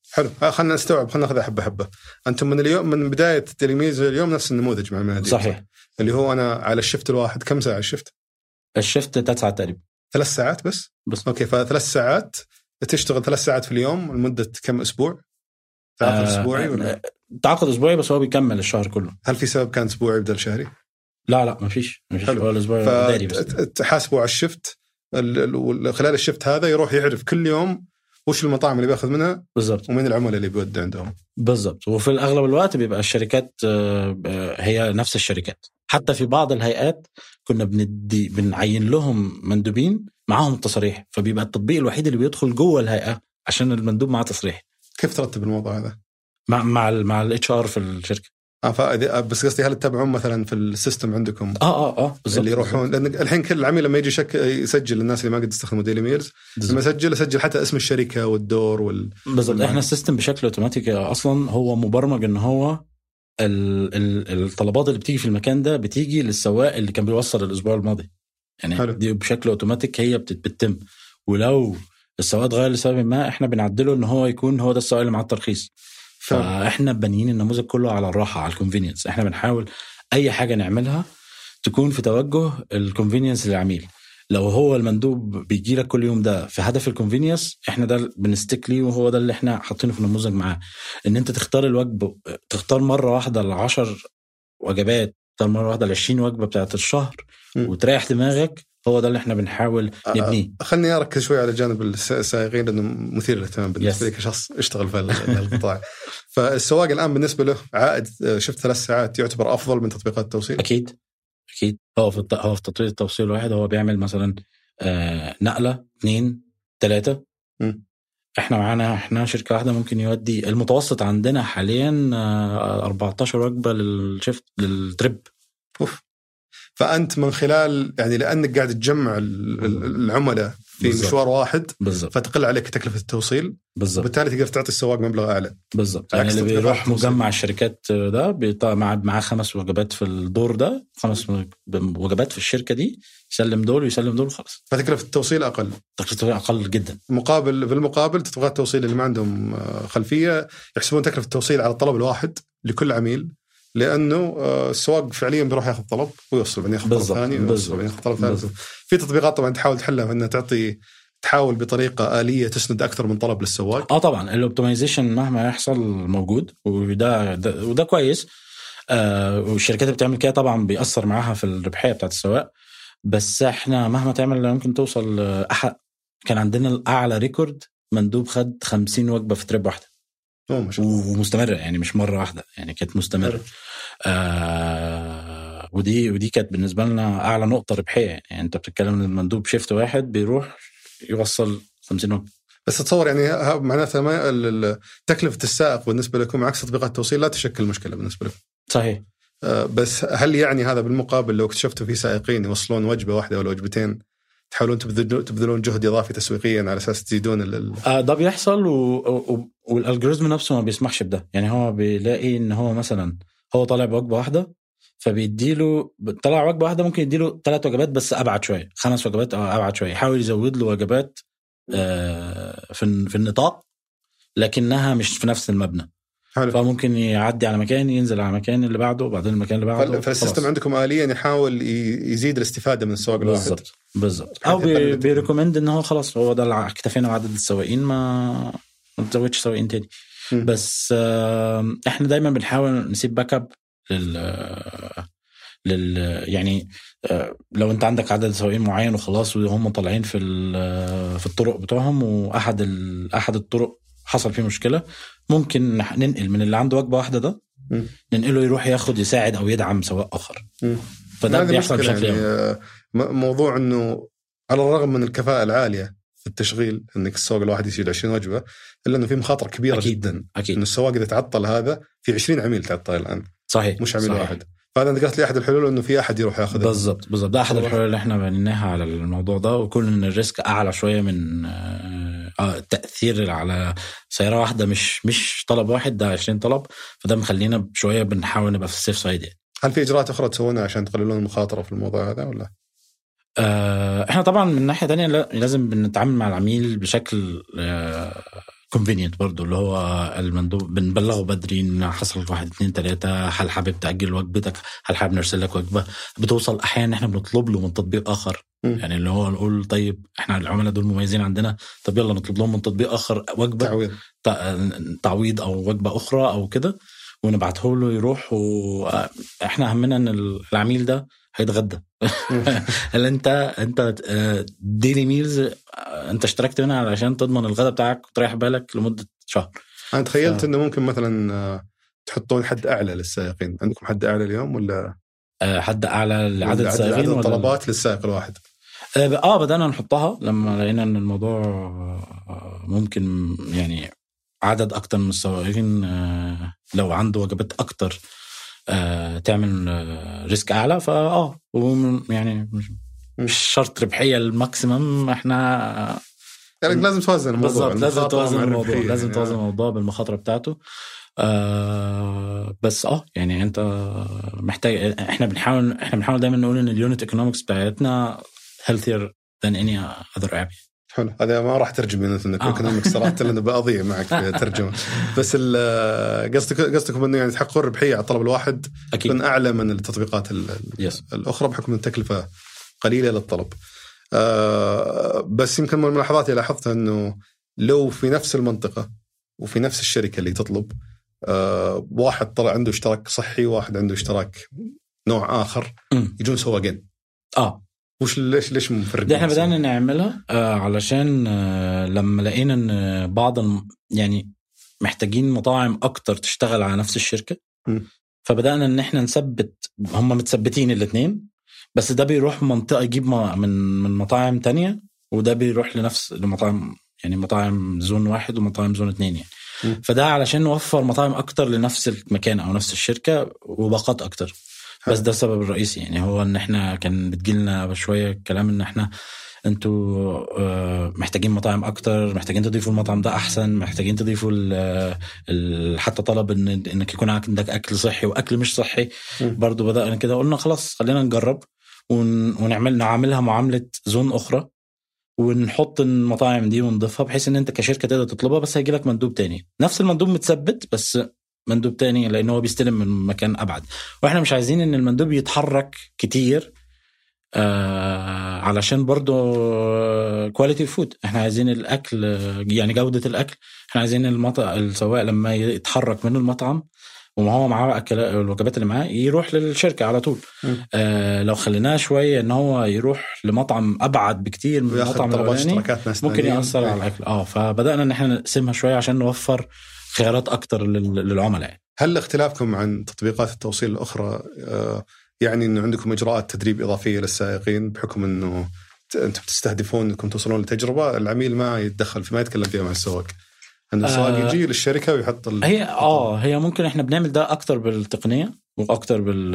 حلو آه، خلينا نستوعب خلينا ناخذها حبه حبه انتم من اليوم من بدايه تلميذ اليوم نفس النموذج مع المناديب صحيح اللي هو انا على الشفت الواحد كم ساعه الشفت؟ الشفت ثلاث ساعات تقريبا ثلاث ساعات بس؟ بس اوكي فثلاث ساعات تشتغل ثلاث ساعات في اليوم لمده كم اسبوع؟ تعاقد آه، اسبوعي ولا تعاقد اسبوعي بس هو بيكمل الشهر كله هل في سبب كان اسبوعي بدل شهري؟ لا لا ما فيش ما فيش حلو. هو الاسبوع داري بس فتحاسبوا على الشفت ال- ال- خلال الشفت هذا يروح يعرف كل يوم وش المطاعم اللي بياخذ منها بالضبط ومين العملاء اللي بيودي عندهم بالضبط وفي الاغلب الوقت بيبقى الشركات آه، آه، هي نفس الشركات حتى في بعض الهيئات كنا بندي بنعين لهم مندوبين معاهم التصريح فبيبقى التطبيق الوحيد اللي بيدخل جوه الهيئه عشان المندوب معاه تصريح كيف ترتب الموضوع هذا؟ مع مع ال مع الاتش ار في الشركه آه فإذا- بس قصدي هل تتابعون مثلا في السيستم عندكم اه اه اه بالظبط اللي يروحون لان الحين كل العميل لما يجي يشك يسجل الناس اللي ما قد يستخدموا ديلي ميلز لما بالظبط, يسجل يسجل حتى اسم الشركه والدور وال بالظبط. والمعنى. احنا السيستم بشكل اوتوماتيكي اصلا هو مبرمج ان هو ال ال الطلبات اللي بتيجي في المكان ده بتيجي للسواق اللي كان بيوصل الاسبوع الماضي يعني حلو. دي بشكل اوتوماتيك هي بت- بتتم ولو السواق اتغير لسبب ما احنا بنعدله ان هو يكون هو ده السواق اللي معاه الترخيص تمام. فاحنا بانيين النموذج كله على الراحه على الكونفينينس احنا بنحاول اي حاجه نعملها تكون في توجه الكونفينينس للعميل لو هو المندوب بيجي لك كل يوم ده في هدف الكونفينينس احنا ده بنستيك ليه وهو ده اللي احنا حاطينه في النموذج معاه ان انت تختار الوجبه تختار مره واحده ل 10 وجبات تختار مره واحده ل 20 وجبه بتاعت الشهر م. وتريح دماغك هو ده اللي احنا بنحاول نبنيه آه، خلني اركز شوي على جانب الس- السائقين لانه مثير للاهتمام بالنسبه Yes. لي كشخص اشتغل في ال- القطاع فالسواق الان بالنسبه له عائد آه، شفت ثلاث ساعات يعتبر افضل من تطبيقات التوصيل اكيد اكيد هو في الت- هو في تطوير التوصيل الواحد هو بيعمل مثلا آه، نقله اثنين ثلاثه مم. احنا معانا احنا شركه واحده ممكن يودي المتوسط عندنا حاليا آه، 14 وجبه للشيفت للتريب اوف فانت من خلال يعني لانك قاعد تجمع ال- ال- العملاء في بالضبط. مشوار واحد بالظبط فتقل عليك تكلفه التوصيل بالظبط وبالتالي تقدر تعطي السواق مبلغ اعلى بالظبط يعني عكس اللي تطبيقات بيروح التوصيل. مجمع الشركات ده بيطلع معاه معاه خمس وجبات في الدور ده خمس وجبات في الشركه دي يسلم دول ويسلم دول خلاص فتكلفه التوصيل اقل تكلفته اقل جدا مقابل بالمقابل تطبيقات التوصيل اللي ما عندهم آه، خلفيه يحسبون تكلفه التوصيل على الطلب الواحد لكل عميل لانه آه، السواق فعليا بيروح ياخذ طلب ويوصل بعدين ياخذ طلب بالضبط، ثاني ويوصل بالضبط، بعدين ياخذ طلب ثالث بالضبط. في تطبيقات طبعا تحاول تحلها انها تعطي تحاول بطريقه اليه تسند اكثر من طلب للسواق اه طبعا الاوبتمايزيشن مهما يحصل موجود وده ده وده كويس آه والشركات اللي بتعمل كده طبعا بيأثر معاها في الربحيه بتاعت السواق بس احنا مهما تعمل ممكن توصل آه، أح كان عندنا الاعلى ريكورد مندوب خد 50 وجبه في تريب واحده أوه ما شاء الله ومستمره يعني مش مره واحده يعني كانت مستمره حلو. آه ودي ودي كانت بالنسبه لنا اعلى نقطه ربحيه يعني انت بتتكلم ان المندوب شيفت واحد بيروح يوصل 50 وجبه بس اتصور يعني ها- معناته ما ال- ال- تكلفه السائق بالنسبه لكم عكس تطبيقات التوصيل لا تشكل مشكله بالنسبه لكم صحيح آه، بس هل يعني هذا بالمقابل لو اكتشفتوا في سائقين يوصلون وجبه واحده ولا وجبتين تحاولون تبذلون تبذلون جهد اضافي تسويقيا على اساس تزيدون ال- ال- آه ده بيحصل و... و... والالجوريزم نفسه ما بيسمحش بده يعني هو بيلاقي ان هو مثلا هو طالع بوجبه واحده فبيديله طلع وجبه واحده ممكن يديله ثلاث وجبات بس ابعد شويه خمس وجبات او ابعد شويه يحاول يزود له وجبات آه في في النطاق لكنها مش في نفس المبنى حلو فممكن يعدي على مكان ينزل على مكان اللي بعده وبعدين المكان اللي بعده فال- فالسيستم خلاص. عندكم اليا يحاول ي- يزيد الاستفاده من السواق الواحد بالظبط بالظبط بحيث او بي يقلل بيريكومند ان هو خلاص هو ده اللي اكتفينا بعدد السواقين ما ما تزودش سواقين تاني مم. بس آه، احنا دايما بنحاول نسيب باك اب لل لل يعني آه، لو انت عندك عدد سواقين معين وخلاص وهم طالعين في ال- في الطرق بتوعهم واحد ال- احد الطرق حصل فيه مشكله ممكن نح- ننقل من اللي عنده وجبه واحده ده مم. ننقله يروح ياخد يساعد او يدعم سواق اخر مم. فده هذه بيحصل مشكلة بشكل يعني يومي آه، م- موضوع انه على الرغم من الكفاءه العاليه في التشغيل انك السواق الواحد يشيل 20 وجبه الا انه في مخاطره كبيره أكيد. جدا اكيد انه السواق اذا تعطل هذا في 20 عميل تعطل الان صحيح مش عميل صحيح. واحد فهذا انت قلت لي احد الحلول انه في احد يروح ياخذ بالضبط بالضبط ده احد والله. الحلول اللي احنا بنيناها على الموضوع ده وكون ان الريسك اعلى شويه من آه، آه، التاثير على سياره واحده مش مش طلب واحد ده 20 طلب فده مخلينا شويه بنحاول نبقى في السيف سايد يعني. هل في اجراءات اخرى تسوونها عشان تقللون المخاطره في الموضوع هذا ولا؟ آه، احنا طبعا من ناحيه تانية لا- لازم بنتعامل مع العميل بشكل آه، كونفينينت برضو اللي هو المندوب بنبلغه بدري ان حصل واحد اثنين ثلاثة هل حابب تأجل وجبتك هل حابب نرسل لك وجبة بتوصل أحيانا احنا بنطلب له من تطبيق آخر م. يعني اللي هو نقول طيب احنا العملاء دول مميزين عندنا طب يلا نطلب لهم من تطبيق آخر وجبة تعويض تع- تعويض أو وجبة أخرى أو كده ونبعته له يروح واحنا همنا ان العميل ده هيتغدى هل انت انت ديلي ميلز انت اشتركت منها علشان تضمن الغداء بتاعك وتريح بالك لمده شهر انا تخيلت ف- انه ممكن مثلا آه، تحطون حد اعلى للسائقين عندكم حد اعلى اليوم ولا آه، حد اعلى لعدد عدد, السائقين عدد ولا- الطلبات للسائق الواحد اه ب- اه بدانا نحطها لما لقينا ان الموضوع آه، ممكن يعني عدد اكتر من السواقين آه، لو عنده وجبات اكتر آه، تعمل آه، ريسك اعلى فاه ومن- يعني مش- مش شرط ربحيه الماكسيمم احنا يعني لازم توازن الموضوع بالظبط لازم المخاطرة توازن مع الموضوع الربحية لازم يعني. توازن الموضوع بالمخاطره بتاعته آه بس اه يعني انت محتاج احنا بنحاول احنا بنحاول دايما نقول ان اليونت ايكونومكس بتاعتنا healthier than any other app حلو هذا ما راح ترجم من انك آه. ايكونومكس صراحه لانه بأضيع معك في الترجمه بس ال- قصدك قصدكم انه يعني تحققون الربحيه على الطلب الواحد تكون اكيد اعلى من التطبيقات ال- يس الاخرى بحكم ان التكلفه قليله للطلب. آه بس يمكن من الملاحظات اللي لاحظتها انه لو في نفس المنطقه وفي نفس الشركه اللي تطلب آه واحد طلع عنده اشتراك صحي واحد عنده اشتراك نوع اخر أمم. يجون سواقين اه وش ليش ليش مفرقين؟ دي احنا بدانا نعملها آه علشان آه لما لقينا ان بعض الم... يعني محتاجين مطاعم اكتر تشتغل على نفس الشركه م. فبدانا ان احنا نثبت هم متثبتين الاثنين بس ده بيروح منطقه يجيب م- من من مطاعم تانية وده بيروح لنفس لمطاعم يعني مطاعم زون واحد ومطاعم زون اثنين يعني م. فده علشان نوفر مطاعم اكتر لنفس المكان او نفس الشركه وباقات اكتر بس ده السبب الرئيسي يعني هو ان احنا كان بتجيلنا شويه كلام ان احنا انتوا آه، محتاجين مطاعم اكتر محتاجين تضيفوا المطعم ده احسن محتاجين تضيفوا ال- ال- حتى طلب ان انك يكون عندك اكل صحي واكل مش صحي مم. برضو بدانا كده قلنا خلاص خلينا نجرب ون- ونعمل نعملها معامله زون اخرى ونحط المطاعم دي ونضيفها بحيث ان انت كشركه تقدر تطلبها بس هيجي لك مندوب تاني نفس المندوب متثبت بس مندوب تاني لان هو بيستلم من مكان ابعد واحنا مش عايزين ان المندوب يتحرك كتير آه علشان برضو كواليتي فود احنا عايزين الاكل آه، يعني جوده الاكل احنا عايزين المطعم السواق لما يتحرك من المطعم وما هو معاه أكل الوجبات اللي معاه يروح للشركه على طول مم. آه لو خليناه شويه ان هو يروح لمطعم ابعد بكتير من وياخذ المطعم طلبات الاولاني اشتراكات ناس ممكن ثانيين. ياثر على إيه. الاكل اه فبدانا ان احنا نقسمها شويه عشان نوفر خيارات اكتر لل- للعملاء يعني. هل اختلافكم عن تطبيقات التوصيل الاخرى آه، يعني انه عندكم اجراءات تدريب اضافيه للسائقين بحكم انه ت- انتم بتستهدفون انكم توصلون لتجربه العميل ما يتدخل في ما يتكلم فيها مع السواق. ان السواق آه، يجي للشركه ويحط ال... هي اه هي ممكن احنا بنعمل ده اكتر بالتقنيه واكتر بال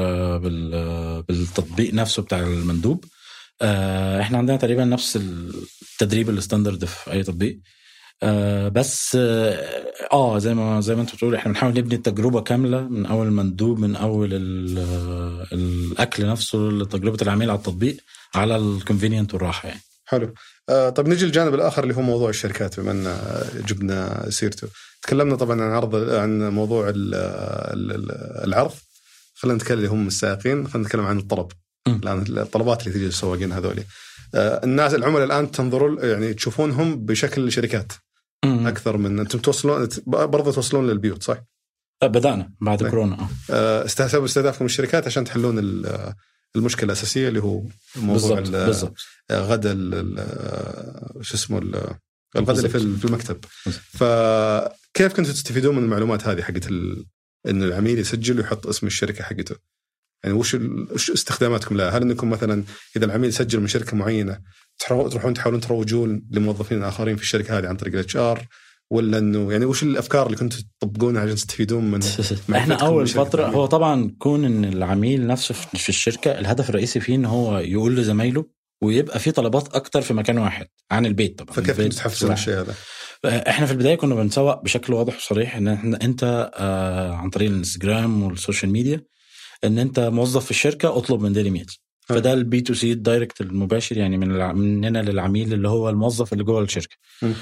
بال بالتطبيق نفسه بتاع المندوب آه احنا عندنا تقريبا نفس التدريب الستاندرد في اي تطبيق آه بس اه آه، زي ما زي ما انت بتقول احنا بنحاول نبني التجربه كامله من اول المندوب من اول ال- الاكل نفسه لتجربه العميل على التطبيق على الكونفينينت والراحه يعني حلو. آه طيب نجي للجانب الاخر اللي هو موضوع الشركات بما ان آه، جبنا سيرته. تكلمنا طبعا عن عرض عن موضوع ال- ال- ال- العرض. خلينا نتكلم اللي هم السائقين، خلينا نتكلم عن الطلب. مم. الان الطلبات اللي تجي للسواقين هذولي. آه الناس العملاء الان تنظروا يعني تشوفونهم بشكل شركات مم. اكثر من انتم توصلون برضه توصلون للبيوت صح؟ بدانا بعد طيب. كورونا اه آه، استهدفوا استهدافكم الشركات عشان تحلون ال- آه، المشكله الاساسيه اللي هو موضوع بالضبط ال- بالضبط آه، غدا ال- ال- آه، شو اسمه ال- الغدا اللي في ال- في المكتب بالضبط. فكيف كنتوا تستفيدون من المعلومات هذه حقت ال... انه العميل يسجل ويحط اسم الشركه حقته يعني وش ال... وش استخداماتكم لها؟ هل انكم مثلا اذا العميل سجل من شركه معينه تحرو- تروحون تحاولون تروجون لموظفين اخرين في الشركه هذه عن طريق الاتش ار ولا انه يعني وش الافكار اللي كنتوا تطبقونها عشان تستفيدون من احنا معرفتكم اول بشركة فتره العميل. هو طبعا كون ان العميل نفسه في في الشركه الهدف الرئيسي فيه ان هو يقول لزمايله ويبقى في طلبات اكتر في مكان واحد عن البيت طبعا فكيف البيت كنتوا تحفزون واحد. الشيء هذا؟ احنا في البدايه كنا بنسوق بشكل واضح وصريح ان احنا انت آه عن طريق الانستجرام والسوشيال ميديا ان انت موظف في الشركه اطلب من ديلي ميلز فده البي تو سي الدايركت المباشر يعني من الع... مننا للعميل اللي هو الموظف اللي جوه الشركه م.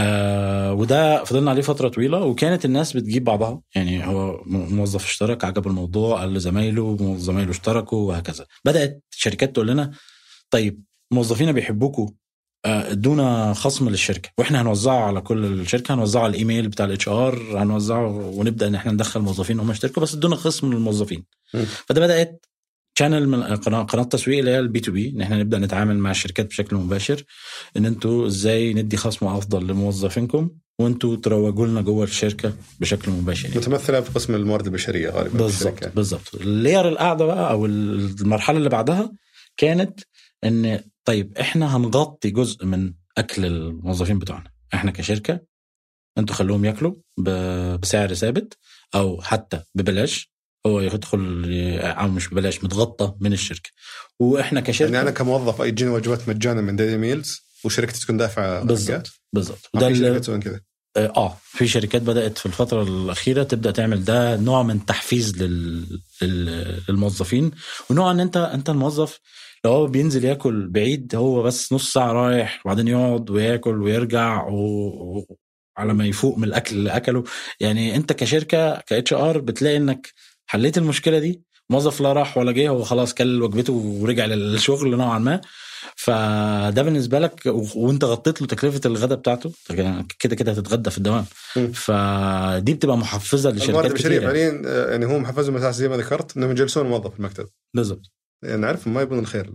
آه وده فضلنا عليه فتره طويله وكانت الناس بتجيب بعضها يعني هو م- موظف اشترك عجب الموضوع قال لزمايله زمايله اشتركوا وهكذا بدات شركات تقول لنا طيب موظفينا بيحبوكوا آه، ادونا خصم للشركه واحنا هنوزعه على كل الشركه هنوزعه على الايميل بتاع الاتش ار هنوزعه ونبدا ان احنا ندخل موظفين هم يشتركوا بس ادونا خصم للموظفين م. فده بدات شانل من قناه قناه تسويق اللي هي البي تو بي ان احنا نبدا نتعامل مع الشركات بشكل مباشر ان انتوا ازاي ندي خصم افضل لموظفينكم وانتوا تروجوا لنا جوه الشركه بشكل مباشر يعني. متمثله في قسم الموارد البشريه غالبا في بالظبط الشركة. بالظبط اللير القاعده بقى او المرحله اللي بعدها كانت ان طيب احنا هنغطي جزء من اكل الموظفين بتوعنا احنا كشركه انتوا خلوهم ياكلوا ب- بسعر ثابت او حتى ببلاش هو يدخل او مش ببلاش متغطى من الشركه واحنا كشركه يعني انا كموظف يجيني وجبات مجانا من ديلي ميلز وشركتي تكون دافعه بالظبط بالظبط وده وده في اللي- شركات تسوي كذا اه في شركات بدات في الفتره الاخيره تبدا تعمل ده نوع من تحفيز لل... لل... للموظفين ونوع ان انت انت الموظف لو هو بينزل ياكل بعيد هو بس نص ساعه رايح وبعدين يقعد وياكل ويرجع و... و... على ما يفوق من الاكل اللي اكله يعني انت كشركه كاتش ار بتلاقي انك حليت المشكله دي موظف لا راح ولا جه هو خلاص كل وجبته ورجع للشغل نوعا ما فده بالنسبه لك و- وانت غطيت له تكلفه الغداء بتاعته كده كده هتتغدى في الدوام مم. فدي بتبقى محفزه لشركات الموارد البشريه كتير فعليا آه، يعني هو محفزهم اساس زي ما ذكرت انهم يجلسون موظف في المكتب بالظبط يعني نعرف ما يبون الخير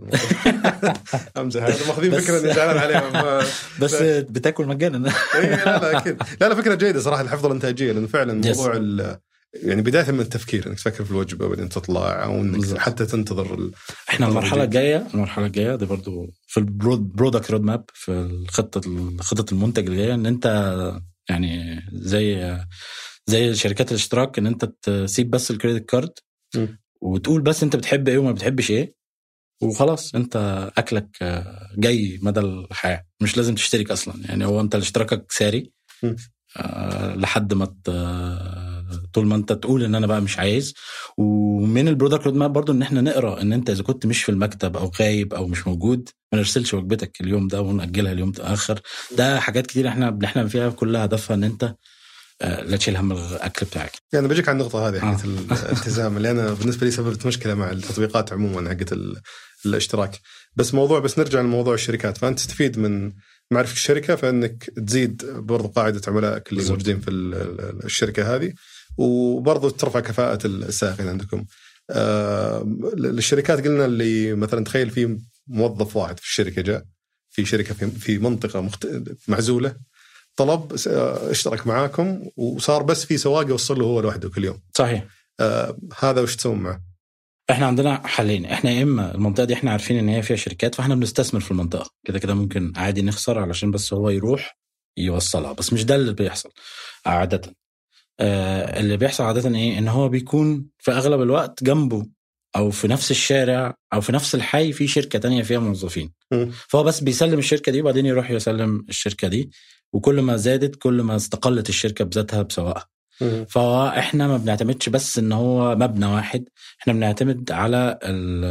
امزح هذا ماخذين بس- فكره اني زعلان عليهم ما- بس بتاكل مجانا إيه، لا لا اكيد لا لا فكره جيده صراحه لحفظ الانتاجيه لانه فعلا Yes. موضوع ال- يعني بدايه من التفكير انك تفكر في الوجبه وبعدين تطلع او انك بالضبط. حتى تنتظر ال... احنا المرحله جديد. الجايه المرحله الجايه دي برضو في البرودكت رود ماب في الخطه خطه المنتج اللي جايه ان انت يعني زي زي شركات الاشتراك ان انت تسيب بس الكريدت كارد م. وتقول بس انت بتحب ايه وما بتحبش ايه وخلاص انت اكلك جاي مدى الحياه مش لازم تشترك اصلا يعني هو انت اشتراكك ساري م. آه، لحد ما ت- طول ما انت تقول ان انا بقى مش عايز ومن البرودكت رود ماب برضو ان احنا نقرا ان انت اذا كنت مش في المكتب او غايب او مش موجود ما نرسلش وجبتك اليوم ده ونأجلها اليوم اخر ده حاجات كتير احنا بنحلم فيها كلها هدفها ان انت آه، لا تشيل هم الاكل بتاعك يعني بجيك على النقطة هذه حقت آه. الالتزام اللي أنا بالنسبة لي سببت مشكلة مع التطبيقات عموما حقت ال- الاشتراك بس موضوع بس نرجع لموضوع الشركات فأنت تستفيد من معرفة الشركة فإنك تزيد برضو قاعدة عملائك اللي بالضبط. موجودين في ال- ال- الشركة هذه وبرضو ترفع كفاءة السائقين عندكم آه، للشركات قلنا اللي مثلا تخيل في موظف واحد في الشركة جاء في شركة في, في منطقة مخت... معزولة طلب س- آه، اشترك معاكم وصار بس في سواق يوصل له هو لوحده كل يوم صحيح آه هذا وش تسوون معه؟ احنا عندنا حلين احنا يا اما المنطقه دي احنا عارفين ان هي فيها شركات فاحنا بنستثمر في المنطقه كده كده ممكن عادي نخسر علشان بس هو يروح يوصلها بس مش ده اللي بيحصل عاده آه اللي بيحصل عاده ايه ان هو بيكون في اغلب الوقت جنبه او في نفس الشارع او في نفس الحي في شركه تانية فيها موظفين مم. فهو بس بيسلم الشركه دي وبعدين يروح يسلم الشركه دي وكل ما زادت كل ما استقلت الشركه بذاتها بسواقها فاحنا ما بنعتمدش بس ان هو مبنى واحد احنا بنعتمد على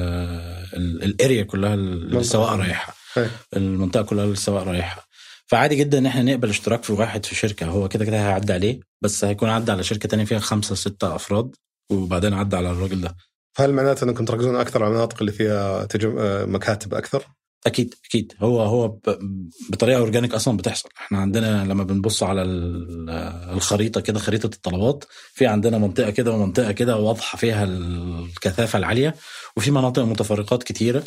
الاريا كلها اللي السواق رايحها أي. المنطقه كلها اللي السواق رايحها فعادي جدا ان احنا نقبل اشتراك في واحد في شركه هو كده كده هيعدي عليه بس هيكون عدى على شركه تانية فيها خمسة ستة افراد وبعدين عدى على الراجل ده هل معناته انكم تركزون اكثر على المناطق اللي فيها تجم... آه، مكاتب اكثر؟ اكيد اكيد هو هو ب- بطريقه اورجانيك اصلا بتحصل احنا عندنا لما بنبص على ال- الخريطه كده خريطه الطلبات في عندنا منطقه كده ومنطقه كده واضحه فيها الكثافه العاليه وفي مناطق متفرقات كتيره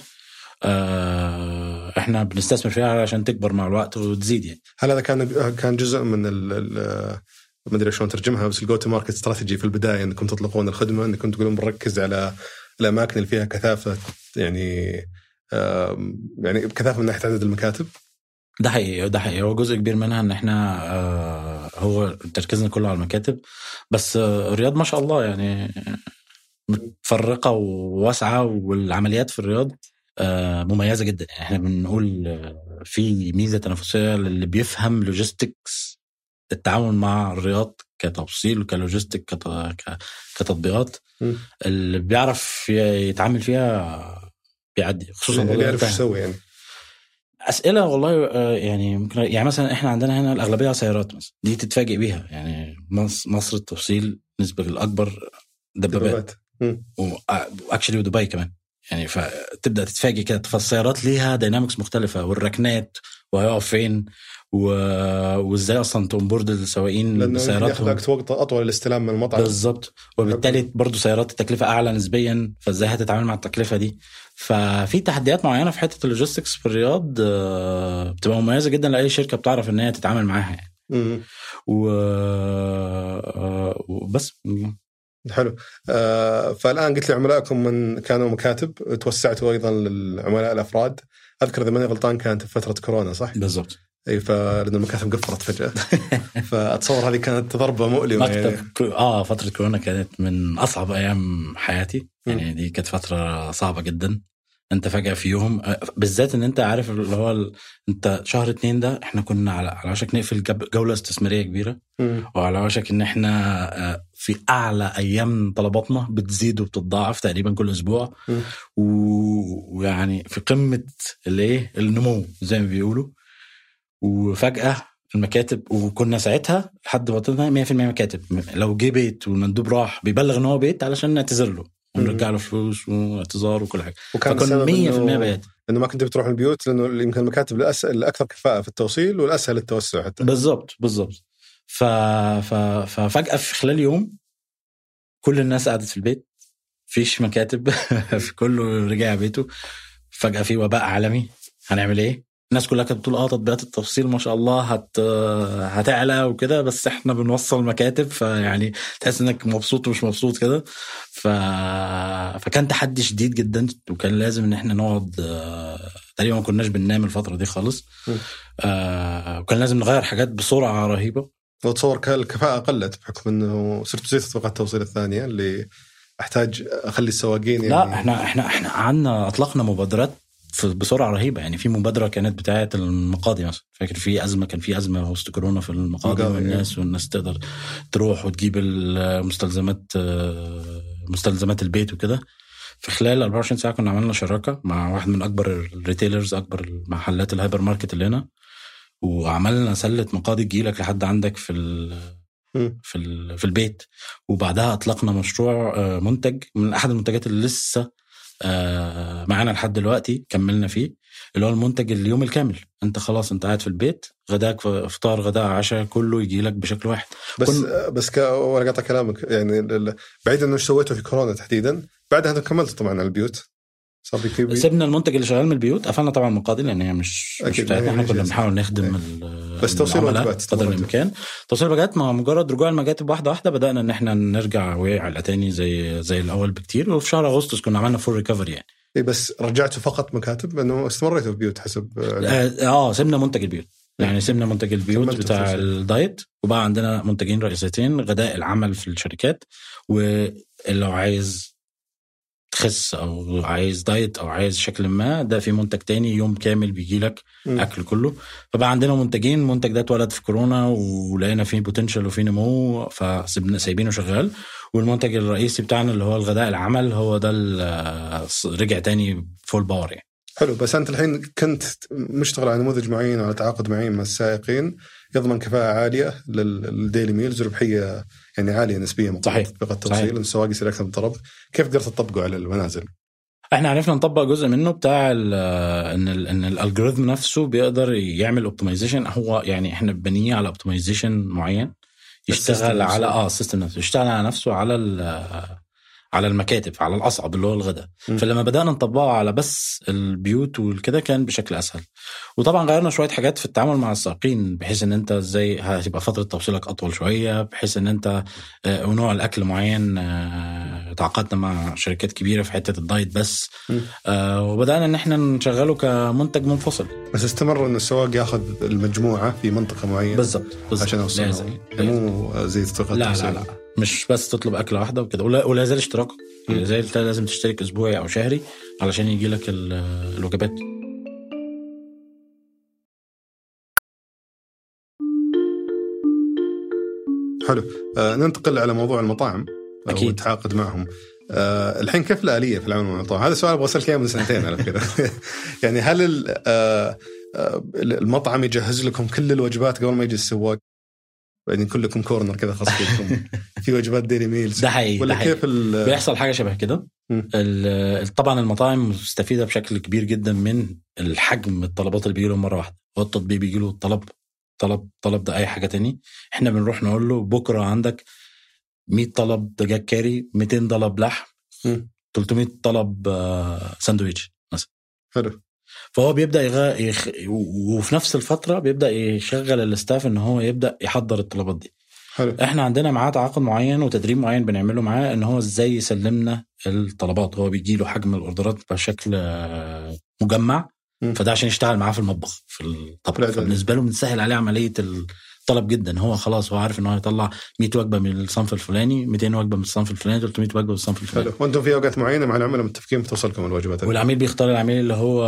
آه، احنا بنستثمر فيها عشان تكبر مع الوقت وتزيد يعني هل هذا كان كان جزء من ال... ال... ما ادري شلون ترجمها بس الجو تو ماركت استراتيجي في البدايه انكم تطلقون الخدمه انكم تقولون بنركز على الاماكن اللي فيها كثافه يعني آم، يعني كثافه من ناحيه عدد المكاتب ده حقيقي ده حقيقي هو جزء كبير منها ان احنا آه، هو تركيزنا كله على المكاتب بس آه، الرياض ما شاء الله يعني متفرقه وواسعه والعمليات في الرياض آه، مميزه جدا يعني احنا بنقول آه، في ميزه تنافسيه للي بيفهم لوجيستكس التعامل مع الرياض كتوصيل وكلوجيستيك كت- ك- كتطبيقات م. اللي بيعرف ي- يتعامل فيها بيعدي خصوصا اللي والله يعرف ايش فاهم. يسوي يعني اسئله والله آه، يعني ممكن يعني مثلا احنا عندنا هنا الاغلبيه سيارات مثلا دي تتفاجئ بيها يعني مصر, مصر التوصيل نسبه الاكبر دبابات مم. واكشلي ودبي كمان يعني فتبدا تتفاجئ كده فالسيارات ليها داينامكس مختلفه والركنات وهيقف فين و... وازاي اصلا تونبورد السواقين لانه يمكن ياخذ بسياراتهم وقت وقت اطول الاستلام من المطعم بالظبط وبالتالي برضو سيارات التكلفه اعلى نسبيا فازاي هتتعامل مع التكلفه دي ففي تحديات معينه في حته اللوجيستكس في الرياض آه، بتبقى مميزه جدا لاي شركه بتعرف ان هي تتعامل معاها يعني مم. و... آه، وبس حلو آه فالان قلت لي عملائكم من كانوا مكاتب توسعتوا ايضا للعملاء الافراد اذكر اذا ماني غلطان كانت في فتره كورونا صح؟ بالظبط اي فلان المكاتب قفلت فجاه فاتصور هذه كانت ضربه مؤلمه يعني. مكتب كو- اه فتره كورونا كانت من اصعب ايام حياتي يعني دي كانت فتره صعبه جدا انت فجاه في يوم آه، بالذات ان انت عارف اللي هو ال... انت شهر اتنين ده احنا كنا على على وشك نقفل جب- جوله استثماريه كبيره مم. وعلى وشك ان احنا آه، في اعلى ايام طلباتنا بتزيد وبتتضاعف تقريبا كل اسبوع مم. و- ويعني في قمه الايه النمو زي ما بيقولوا وفجاه المكاتب وكنا ساعتها لحد وقتنا 100% مكاتب لو جه بيت والمندوب راح بيبلغ ان هو بيت علشان نعتذر له ونرجع له فلوس واعتذار وكل حاجه وكان فكنا السبب 100% انه بيات انه ما كنت بتروح البيوت لانه يمكن المكاتب الأس... الاكثر كفاءه في التوصيل والاسهل التوسع حتى بالظبط بالظبط ف... ف... ففجاه في خلال يوم كل الناس قعدت في البيت فيش مكاتب في كله رجع بيته فجاه في وباء عالمي هنعمل ايه الناس كلها كانت بتقول اه تطبيقات التفصيل ما شاء الله هت هتعلى وكده بس احنا بنوصل مكاتب فيعني تحس انك مبسوط ومش مبسوط كده ف... فكان تحدي شديد جدا وكان لازم ان احنا نقعد آه، تقريبا ما كناش بننام الفتره دي خالص م. آه وكان لازم نغير حاجات بسرعه رهيبه وتصور ك- الكفاءه قلت بحكم انه صرت زي تطبيقات التوصيل الثانيه اللي احتاج اخلي السواقين يعني لا احنا احنا احنا قعدنا اطلقنا مبادرات في- بسرعه رهيبه يعني في مبادره كانت بتاعه المقاضي مثلا فاكر في ازمه كان في ازمه وسط كورونا في المقاضي مقاضي، والناس والناس تقدر تروح وتجيب المستلزمات آه، مستلزمات البيت وكده في خلال 24 ساعه كنا عملنا شراكه مع واحد من اكبر الريتيلرز اكبر المحلات الهايبر ماركت اللي هنا وعملنا سله مقاضي تجيلك لحد عندك في ال- مم. في ال- في البيت وبعدها اطلقنا مشروع آه، منتج من احد المنتجات اللي لسه آه، معانا لحد دلوقتي كملنا فيه اللي هو المنتج اليوم الكامل انت خلاص انت قاعد في البيت غداك فطار غداء عشاء كله يجي لك بشكل واحد بس كن- بس ك... وانا قاطع كلامك يعني ال- ال- بعيد انه ايش سويته في كورونا تحديدا بعدها انتم كملتوا طبعا على البيوت صار في بي... سيبنا المنتج اللي شغال من البيوت قفلنا طبعا المقاضي لان هي مش مش أكيد، بتاعتنا ما هي احنا مش كنا جاهزة. بنحاول نخدم إيه. ال- بس توصيل العملاء وجبات قدر استمرت. الامكان توصيل الوجبات مع مجرد رجوع المكاتب واحده واحده بدانا ان احنا نرجع وعلى تاني زي زي الاول بكتير وفي شهر اغسطس كنا عملنا فول ريكفري يعني إيه بس رجعتوا فقط مكاتب انه استمريتوا في بيوت حسب اه آه، سيبنا منتج البيوت يعني سيبنا منتج البيوت كملتوا بتاع التوصيل. الدايت وبقى عندنا منتجين رئيسيتين غداء العمل في الشركات ولو عايز تخس او عايز دايت او عايز شكل ما ده في منتج تاني يوم كامل بيجي لك مم. اكل كله فبقى عندنا منتجين المنتج ده اتولد في كورونا ولقينا فيه بوتنشال وفيه نمو فسيبنا سايبينه شغال والمنتج الرئيسي بتاعنا اللي هو الغداء العمل هو ده ال- رجع تاني فول باور يعني حلو بس انت الحين كنت مشتغل على نموذج معين وعلى تعاقد معين مع السائقين يضمن كفاءه عاليه لل- للديلي ميلز وربحيه يعني عاليه نسبيا مقارنة صحيح. بتطبيقات صحيح. التوصيل إن السواق يصير اكثر من طلب كيف قدرت تطبقه على المنازل؟ احنا عرفنا نطبق جزء منه بتاع ال ان ال ان الالجوريثم نفسه بيقدر يعمل اوبتمايزيشن هو يعني احنا بنيه على اوبتمايزيشن معين السيستم يشتغل نفسه. على اه السيستم نفسه يشتغل على نفسه على ال- على المكاتب على الاصعب اللي هو الغداء م. فلما بدانا نطبقه على بس البيوت والكده كان بشكل اسهل وطبعا غيرنا شويه حاجات في التعامل مع السائقين بحيث ان انت ازاي هتبقى فتره توصيلك اطول شويه بحيث ان انت آه، ونوع الاكل معين آه، تعاقدنا مع شركات كبيره في حته الدايت بس م. آه، وبدانا ان احنا نشغله كمنتج منفصل بس استمر ان السواق ياخذ المجموعه في منطقه معينه بالظبط بالظبط عشان لازم. اوصلهم مو زي تطبيقات لا التوصيل. لا لا مش بس تطلب اكله واحده وكده ولا, ولا يزال اشتراكه م. لا زال لازم تشترك اسبوعي او شهري علشان يجي لك ال- الوجبات حلو آه ننتقل على موضوع المطاعم أكيد. والتعاقد معهم آه الحين كيف الاليه في العمل مع المطاعم؟ هذا سؤال ابغى اسالك اياه من سنتين على فكره يعني هل ال- آه آه المطعم يجهز لكم كل الوجبات قبل ما يجي السواق؟ بعدين يكون لكم كورنر كذا خاص فيكم في وجبات ديلي ميلز ده حقيقي ده ولا حقيقي كيف ال- بيحصل حاجه شبه كده مم. ال- طبعا المطاعم مستفيده بشكل كبير جدا من الحجم الطلبات اللي بيجي لهم مره واحده هو التطبيق بيجي له طلب طلب طلب ده اي حاجه تاني احنا بنروح نقول له بكره عندك 100 طلب دجاج كاري 200 طلب لحم مم. 300 طلب آه، ساندويتش مثلا حلو فهو بيبدا يغ... يخ... و- وفي نفس الفتره بيبدا يشغل الاستاف ان هو يبدا يحضر الطلبات دي حلو احنا عندنا معاه تعاقد معين وتدريب معين بنعمله معاه ان هو ازاي يسلمنا الطلبات هو بيجي له حجم الاوردرات بشكل آه، مجمع مم. فده عشان يشتغل معاه في المطبخ في الطبخ لا، ده- فبالنسبه له بنسهل عليه عمليه الطلب جدا هو خلاص هو عارف ان هو هيطلع 100 وجبه من الصنف الفلاني 200 وجبه من الصنف الفلاني 300 وجبه من الصنف الفلاني حلو وانتم في اوقات معينه مع العملاء متفقين توصلكم الوجبات هذه؟ والعميل بيختار العميل اللي هو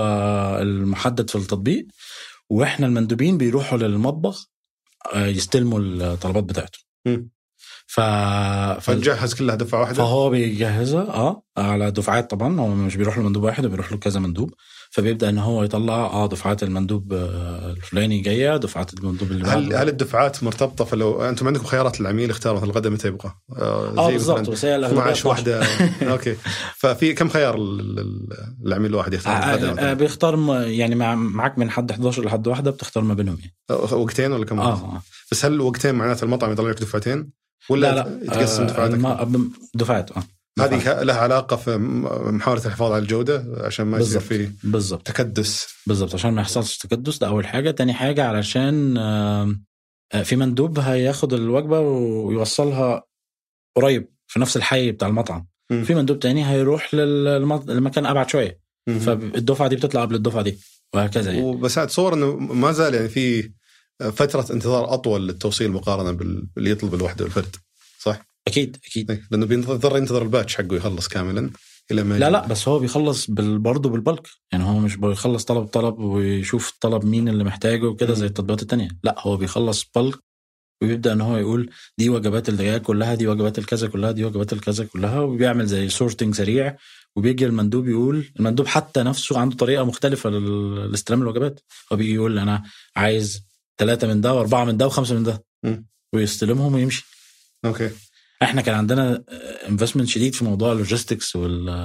المحدد في التطبيق واحنا المندوبين بيروحوا للمطبخ آه، يستلموا الطلبات بتاعته مم. ف... ف... فنجهز كلها دفعه واحده فهو بيجهزها اه على دفعات طبعا هو مش بيروح لمندوب واحد بيروح له كذا مندوب فبيبدا ان هو يطلع اه دفعات المندوب آه، الفلاني جايه دفعات المندوب اللي هل بعده هل الدفعات مرتبطه فلو انتم عندكم خيارات للعميل يختار مثلا الغداء متى يبغى؟ آه اه زي بالظبط مثلاً بس هي الأغلبية 12 واحده اوكي ففي كم خيار لل- لل- للعميل الواحد يختار الغداء آه، آه، مثلاً؟ بيختار م- يعني مع معاك من حد 11 لحد واحده بتختار ما بينهم يعني أو- وقتين ولا كم اه وقت؟ آه. بس هل وقتين معناته المطعم يطلع لك دفعتين؟ ولا لا لا يتقسم آه، دفعات الم- أكثر؟ ب- دفعات اه دفعات. هذه لها علاقه في م- محاوله الحفاظ على الجوده عشان ما يصير بالظبط في بالظبط تكدس بالظبط عشان ما يحصلش تكدس ده اول حاجه تاني حاجه علشان آم، آه، في مندوب هياخد الوجبه ويوصلها قريب في نفس الحي بتاع المطعم مم. في مندوب تاني هيروح للمط- للمكان ابعد شويه مم. فالدفعه دي بتطلع قبل الدفعه دي وهكذا يعني وبس اتصور انه ما زال يعني في فتره انتظار اطول للتوصيل مقارنه بال- باللي يطلب الوحده والفرد صح؟ اكيد اكيد إيه، لانه بيضطر ينتظر الباتش حقه يخلص كاملا الى ما لا يجي. لا بس هو بيخلص بال- برضه بالبلك يعني هو مش بيخلص طلب طلب ويشوف الطلب مين اللي محتاجه وكده مم. زي التطبيقات التانية لا هو بيخلص بلك ويبدا ان هو يقول دي وجبات الدجاج كلها دي وجبات الكذا كلها دي وجبات الكذا كلها وبيعمل زي سورتنج سريع وبيجي المندوب يقول المندوب حتى نفسه عنده طريقه مختلفه لل- لاستلام الوجبات هو بيجي يقول انا عايز ثلاثه من ده واربعه من ده وخمسه من ده مم. ويستلمهم ويمشي اوكي احنا كان عندنا انفستمنت شديد في موضوع اللوجيستكس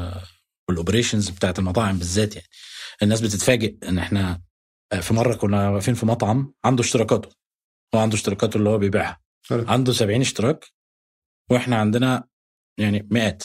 والاوبريشنز بتاعت المطاعم بالذات يعني الناس بتتفاجئ ان احنا في مره كنا واقفين في مطعم عنده اشتراكاته هو عنده اشتراكاته اللي هو بيبيعها حلو. عنده 70 اشتراك واحنا عندنا يعني مئات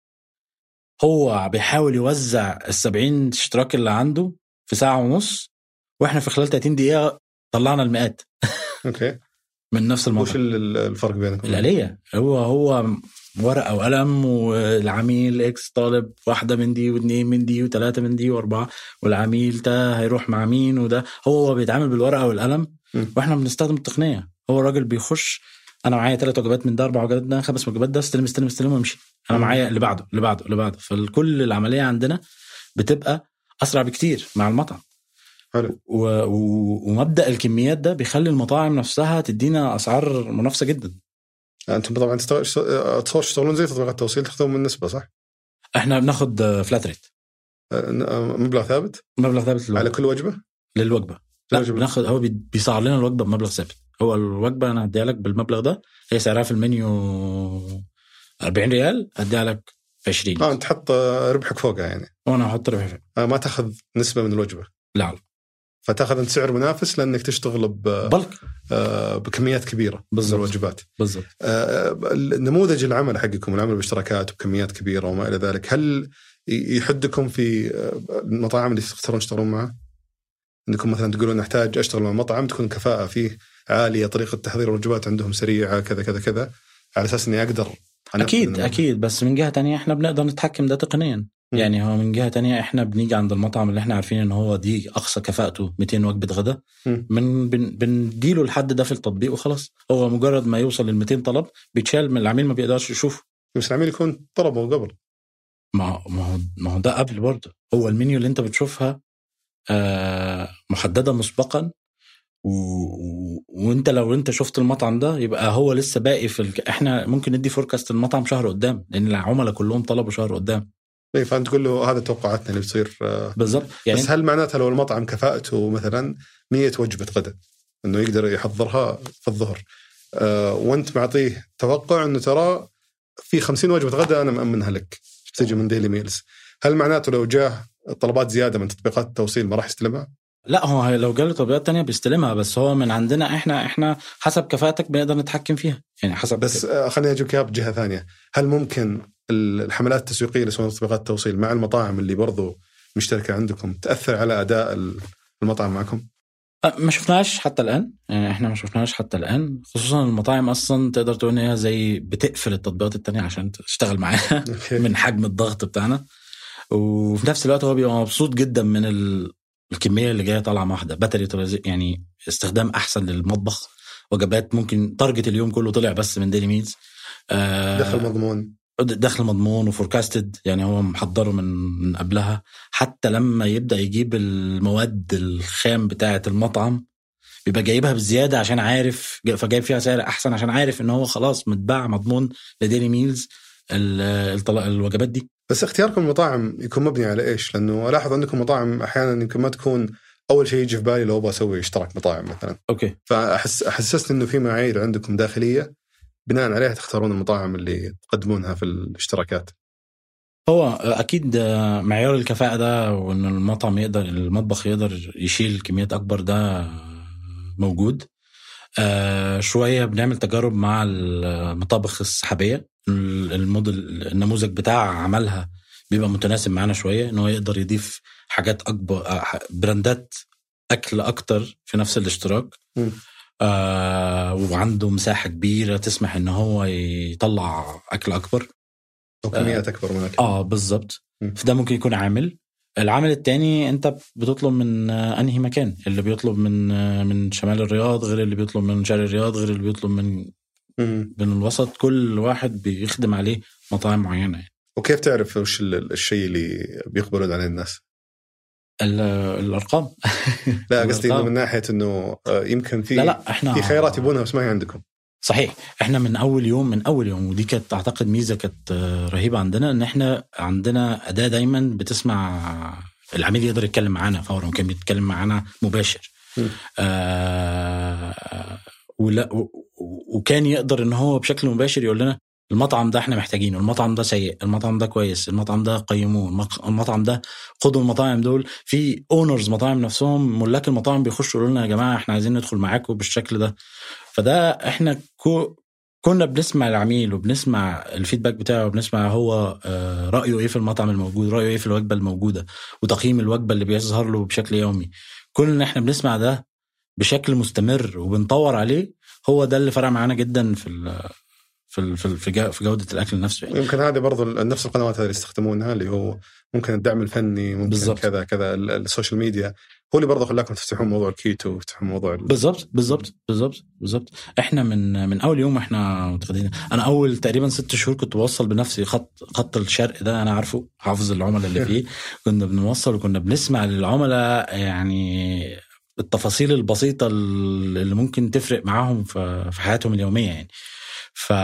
هو بيحاول يوزع ال 70 اشتراك اللي عنده في ساعه ونص واحنا في خلال 30 دقيقه طلعنا المئات اوكي من نفس المطعم وش ال- ال- الفرق بينكم؟ الآلية هو هو ورقة وقلم والعميل اكس طالب واحدة من دي واثنين من دي وثلاثة من دي واربعة والعميل ده هيروح مع مين وده هو هو بيتعامل بالورقة والقلم م. واحنا بنستخدم التقنية هو الراجل بيخش انا معايا ثلاث وجبات من ده اربع وجبات ده خمس وجبات ده استلم استلم استلم وامشي انا م. معايا اللي بعده اللي بعده اللي بعده فالكل العملية عندنا بتبقى اسرع بكتير مع المطعم حلو و... و... ومبدا الكميات ده بيخلي المطاعم نفسها تدينا اسعار منافسه جدا انتم طبعا تستو- اتصور تشتغلون زي تطبيقات التوصيل تاخذون من نسبه صح؟ احنا بناخد فلات ريت آه، ن- مبلغ ثابت مبلغ ثابت على للوجبه, كل وجبه؟ للوجبة. لا الوجبة. بناخد هو بي- بيسعر لنا الوجبه بمبلغ ثابت هو الوجبه انا هديها لك بالمبلغ ده هي سعرها في المنيو 40 ريال هديها لك ب 20 اه انت تحط آه، ربحك فوقها يعني وانا هحط ربح فيها. آه ما تاخذ نسبه من الوجبه لا لا فتاخذ انت سعر منافس لانك تشتغل ب- بلك آه، بكميات كبيره من بالضبط. الوجبات بالضبط آه، نموذج العمل حقكم العمل باشتراكات وبكميات كبيره وما الى ذلك هل ي- يحدكم في آه، المطاعم اللي تختارون تشتغلون معها؟ انكم مثلا تقولون نحتاج اشتغل مع مطعم تكون كفاءه فيه عاليه طريقه تحضير الوجبات عندهم سريعه كذا كذا كذا على اساس اني اقدر أنفذ اكيد الموضوع. اكيد بس من جهه تانية احنا بنقدر نتحكم ده تقنيا مم. يعني هو من جهه تانية احنا بنيجي عند المطعم اللي احنا عارفين ان هو دي اقصى كفاءته 200 وجبه غدا مم. من بن بنديله الحد ده في التطبيق وخلاص هو مجرد ما يوصل لل 200 طلب بيتشال من العميل ما بيقدرش يشوفه بس العميل يكون طلبه قبل ما هو ما هو ما هو ده قبل برضه هو المنيو اللي انت بتشوفها آه محدده مسبقا و... و... وانت لو انت شفت المطعم ده يبقى هو لسه باقي في ال... احنا ممكن ندي فوركاست المطعم شهر قدام لان العملاء كلهم طلبوا شهر قدام اي فانت تقول له هذا توقعاتنا اللي بتصير آه، بالظبط يعني بس هل معناتها لو المطعم كفاءته مثلا 100 وجبه غدا انه يقدر يحضرها في الظهر آه وانت معطيه توقع انه ترى في 50 وجبه غدا انا مامنها لك تجي من ديلي ميلز هل معناته لو جاه طلبات زياده من تطبيقات التوصيل ما راح يستلمها؟ لا هو لو جاله تطبيقات تانية بيستلمها بس هو من عندنا احنا احنا حسب كفاءتك بنقدر نتحكم فيها يعني حسب بس آه، خليني اجيك اياها بجهه ثانيه هل ممكن الحملات التسويقيه اللي تسوونها تطبيقات التوصيل مع المطاعم اللي برضو مشتركه عندكم تاثر على اداء المطعم معكم؟ أه، ما شفناش حتى الان يعني احنا ما شفناش حتى الان خصوصا المطاعم اصلا تقدر تقول ان هي زي بتقفل التطبيقات التانية عشان تشتغل معاها من حجم الضغط بتاعنا وفي نفس الوقت هو بيبقى مبسوط جدا من الكميه اللي جايه طالعه واحده باتري يعني استخدام احسن للمطبخ وجبات ممكن تارجت اليوم كله طلع بس من ديلي ميلز آه دخل مضمون دخل مضمون وفوركاستد يعني هو محضره من من قبلها حتى لما يبدا يجيب المواد الخام بتاعه المطعم بيبقى جايبها بزياده عشان عارف فجايب فيها سعر احسن عشان عارف ان هو خلاص متباع مضمون لديلي ميلز الوجبات دي بس اختياركم المطاعم يكون مبني على ايش؟ لانه الاحظ عندكم مطاعم احيانا يمكن ما تكون اول شيء يجي في بالي لو ابغى اسوي اشتراك مطاعم مثلا. اوكي. فاحس احسست انه في معايير عندكم داخليه بناء عليها تختارون المطاعم اللي تقدمونها في الاشتراكات. هو اكيد معيار الكفاءه ده وان المطعم يقدر المطبخ يقدر يشيل كميات اكبر ده موجود. آه شويه بنعمل تجارب مع المطابخ السحابيه الموديل النموذج بتاع عملها بيبقى متناسب معانا شويه ان هو يقدر يضيف حاجات اكبر آه، براندات اكل اكتر في نفس الاشتراك آه وعنده مساحه كبيره تسمح ان هو يطلع اكل اكبر او كميات آه اكبر من اكل اه بالظبط فده ممكن يكون عامل العامل الثاني انت بتطلب من انهي مكان اللي بيطلب من من شمال الرياض غير اللي بيطلب من شرق الرياض غير اللي بيطلب من من الوسط كل واحد بيخدم عليه مطاعم معينه يعني. وكيف تعرف وش الشيء اللي بيقبلوا عليه الناس؟ الارقام لا قصدي من ناحيه انه آه، يمكن في لا لا احنا في خيارات يبونها بس ما هي عندكم صحيح احنا من اول يوم من اول يوم ودي كانت اعتقد ميزه كانت رهيبه عندنا ان احنا عندنا اداه دايما بتسمع العميل يقدر يتكلم معانا فورا وكان بيتكلم معانا مباشر آه ولا وكان يقدر ان هو بشكل مباشر يقول لنا المطعم ده احنا محتاجينه المطعم ده سيء المطعم ده كويس المطعم ده قيموه المطعم ده خدوا المطاعم دول في اونرز مطاعم نفسهم ملاك المطاعم بيخشوا يقولوا لنا يا جماعه احنا عايزين ندخل معاكم بالشكل ده فده احنا كو كنا بنسمع العميل وبنسمع الفيدباك بتاعه وبنسمع هو آه، رايه ايه في المطعم الموجود رايه ايه في الوجبه الموجوده وتقييم الوجبه اللي بيظهر له بشكل يومي كل ان احنا بنسمع ده بشكل مستمر وبنطور عليه هو ده اللي فرق معانا جدا في في في في جوده الاكل نفسه يعني. يمكن هذه برضو نفس القنوات اللي يستخدمونها اللي هو ممكن الدعم الفني ممكن بالزبط. كذا كذا السوشيال ميديا هو اللي برضه خلاكم تفتحون موضوع الكيتو وتفتحون موضوع بالضبط بالضبط بالضبط بالضبط احنا من من اول يوم احنا متخذين انا اول تقريبا ست شهور كنت بوصل بنفسي خط خط الشرق ده انا عارفه حافظ العملاء اللي فيه كنا بنوصل وكنا بنسمع للعملاء يعني التفاصيل البسيطة اللي ممكن تفرق معاهم في حياتهم اليومية يعني ف...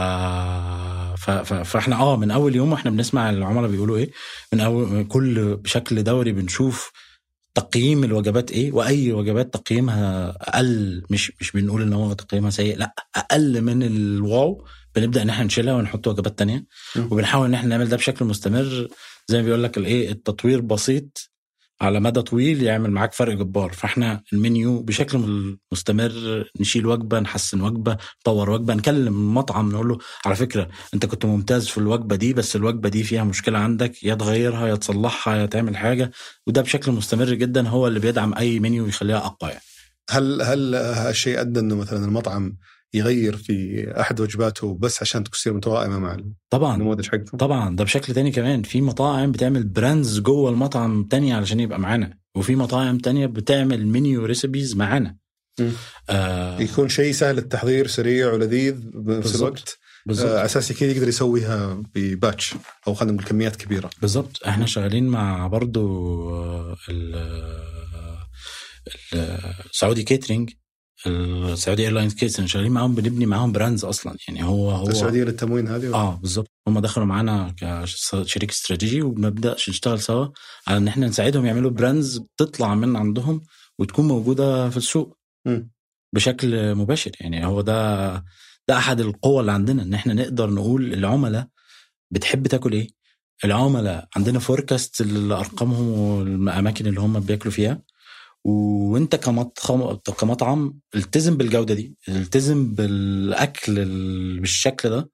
ف... ف... فاحنا اه من اول يوم واحنا بنسمع العملاء بيقولوا ايه من اول كل بشكل دوري بنشوف تقييم الوجبات ايه واي وجبات تقييمها اقل مش مش بنقول ان هو تقييمها سيء لا اقل من الواو بنبدا ان احنا نشيلها ونحط وجبات تانية وبنحاول ان احنا نعمل ده بشكل مستمر زي ما بيقول لك الايه التطوير بسيط على مدى طويل يعمل معاك فرق جبار فاحنا المنيو بشكل مستمر نشيل وجبه نحسن وجبه نطور وجبه نكلم المطعم نقول له على فكره انت كنت ممتاز في الوجبه دي بس الوجبه دي فيها مشكله عندك يا تغيرها يا تصلحها يا تعمل حاجه وده بشكل مستمر جدا هو اللي بيدعم اي منيو ويخليها اقوى يعني. هل هل هالشيء ادى انه مثلا المطعم يغير في احد وجباته بس عشان تصير متوائمه مع طبعا النموذج حقه طبعا ده بشكل تاني كمان في مطاعم بتعمل براندز جوه المطعم تانية علشان يبقى معانا وفي مطاعم تانية بتعمل منيو ريسبيز معانا آه يكون شيء سهل التحضير سريع ولذيذ بنفس الوقت بالظبط آه اساسي كذا يقدر يسويها بباتش او خلينا نقول كميات كبيره بالظبط احنا شغالين مع برضو آه، السعودي كيترينج السعودي ايرلاينز كيترينج شغالين معاهم بنبني معاهم براندز اصلا يعني هو هو السعوديه للتموين هذه اه بالظبط هم دخلوا معانا كشريك استراتيجي وبنبدا نشتغل سوا على ان احنا نساعدهم يعملوا براندز تطلع من عندهم وتكون موجوده في السوق م. بشكل مباشر يعني هو ده ده احد القوى اللي عندنا ان احنا نقدر نقول العملاء بتحب تاكل ايه العملاء عندنا فوركاست لارقامهم والاماكن اللي هم بياكلوا فيها وانت كمطعم كمطعم التزم بالجوده دي التزم بالاكل بالشكل ده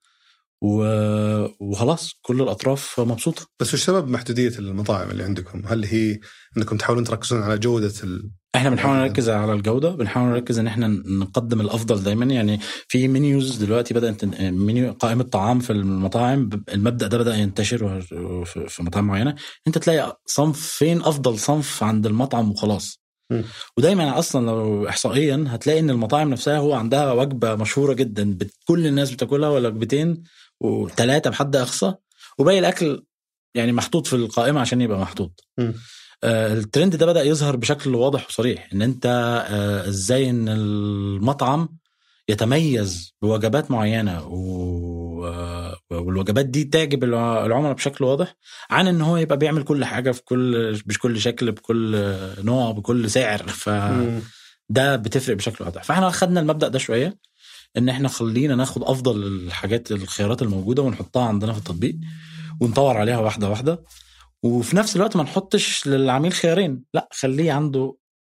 وخلاص كل الاطراف مبسوطه بس وش سبب محدوديه المطاعم اللي عندكم؟ هل هي انكم تحاولون تركزون على جوده ال... احنا بنحاول نركز على الجوده بنحاول نركز ان احنا نقدم الافضل دايما يعني في منيوز دلوقتي بدات منيو قائمه طعام في المطاعم المبدا ده بدا ينتشر في مطاعم معينه انت تلاقي صنف فين افضل صنف عند المطعم وخلاص ودايما اصلا لو احصائيا هتلاقي ان المطاعم نفسها هو عندها وجبه مشهوره جدا كل الناس بتاكلها ولا وجبتين وثلاثه بحد اقصى وباقي الاكل يعني محطوط في القائمه عشان يبقى محطوط آه الترند ده بدا يظهر بشكل واضح وصريح ان انت آه ازاي ان المطعم يتميز بوجبات معينه و... آه، والوجبات دي تعجب العملاء بشكل واضح عن ان هو يبقى بيعمل كل حاجه في كل بكل شكل بكل نوع بكل سعر ف ده بتفرق بشكل واضح فاحنا خدنا المبدا ده شويه ان احنا خلينا ناخد افضل الحاجات الخيارات الموجوده ونحطها عندنا في التطبيق ونطور عليها واحده واحده وفي نفس الوقت ما نحطش للعميل خيارين لا خليه عنده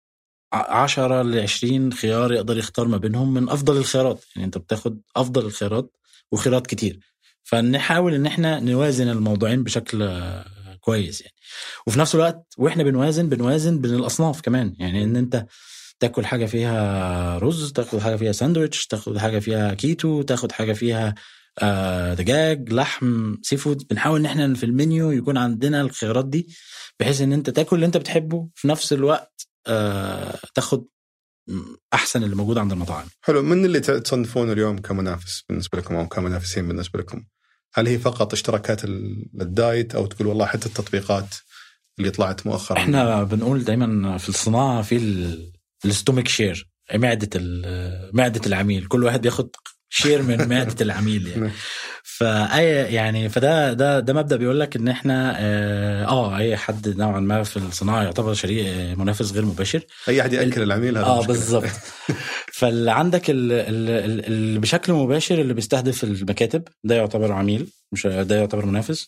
10 ل 20 خيار يقدر يختار ما بينهم من افضل الخيارات يعني انت بتاخد افضل الخيارات وخيارات كتير فنحاول ان احنا نوازن الموضوعين بشكل كويس يعني وفي نفس الوقت واحنا بنوازن بنوازن بين الاصناف كمان يعني ان انت تاكل حاجه فيها رز تاخد حاجه فيها ساندويتش تاخد حاجه فيها كيتو تاخد حاجه فيها آه دجاج لحم سي فود بنحاول ان احنا في المنيو يكون عندنا الخيارات دي بحيث ان انت تاكل اللي انت بتحبه في نفس الوقت آه تاخد احسن اللي موجود عند المطاعم حلو من اللي تصنفونه اليوم كمنافس بالنسبه لكم او كمنافسين بالنسبه لكم هل هي فقط اشتراكات الدايت او تقول والله حتى التطبيقات اللي طلعت مؤخرا احنا بنقول دايما في الصناعه في الستومك شير معده معده العميل كل واحد بياخد شير من معده العميل يعني نعم. فاي يعني فده ده ده مبدا بيقول لك ان احنا اه, آه، اي حد نوعا ما في الصناعه يعتبر شريك آه، منافس غير مباشر اي احد ياكل العميل هذا اه بالظبط فاللي عندك اللي بشكل مباشر اللي بيستهدف المكاتب ده يعتبر عميل مش ده يعتبر منافس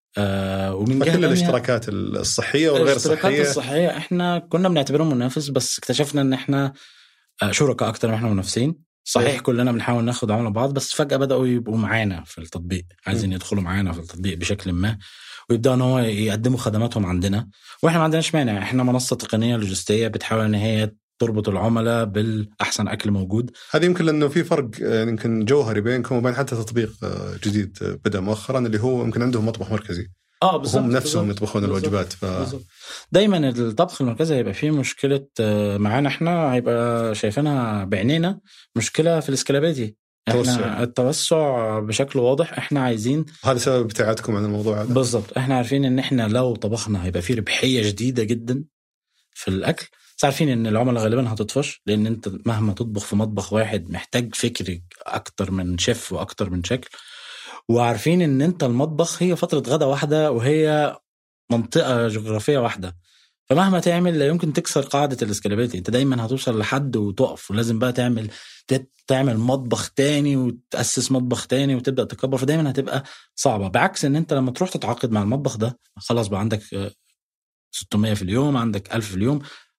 آه ومن جهه كل الاشتراكات الصحيه والغير الصحيه الاشتراكات الصحيه احنا كنا بنعتبرهم منافس بس اكتشفنا ان احنا آه، شركاء اكتر ما احنا منافسين صحيح إيه. كلنا بنحاول ناخد عملاء بعض بس فجاه بداوا يبقوا معانا في التطبيق عايزين يدخلوا معانا في التطبيق بشكل ما ويبداوا ان هو يقدموا خدماتهم عندنا واحنا ما عندناش مانع احنا منصه تقنيه لوجستيه بتحاول ان هي تربط العملاء بالاحسن اكل موجود هذا يمكن لانه في فرق آه، يمكن جوهري بينكم وبين حتى تطبيق آه، جديد بدا مؤخرا اللي هو يمكن عندهم مطبخ مركزي اه بالظبط هم نفسهم بالزبط. يطبخون بالزبط. الوجبات ف... بالزبط. دايما الطبخ المركزي هيبقى فيه مشكله آه، معانا احنا هيبقى شايفينها بعينينا مشكله في الاسكالابيتي احنا التوسع بشكل واضح احنا عايزين هذا سبب ابتعادكم عن الموضوع هذا بالظبط احنا عارفين ان احنا لو طبخنا هيبقى فيه ربحيه شديده جدا في الاكل بس عارفين ان العملاء غالبا هتطفش لان انت مهما تطبخ في مطبخ واحد محتاج فكر اكتر من شيف واكتر من شكل وعارفين ان انت المطبخ هي فتره غدا واحده وهي منطقه جغرافيه واحده فمهما تعمل لا يمكن تكسر قاعده الاسكالابيلتي انت دايما هتوصل لحد وتقف ولازم بقى تعمل تعمل مطبخ تاني وتاسس مطبخ تاني وتبدا تكبر فدايما هتبقى صعبه بعكس ان انت لما تروح تتعاقد مع المطبخ ده خلاص بقى عندك 600 في اليوم عندك 1000 في اليوم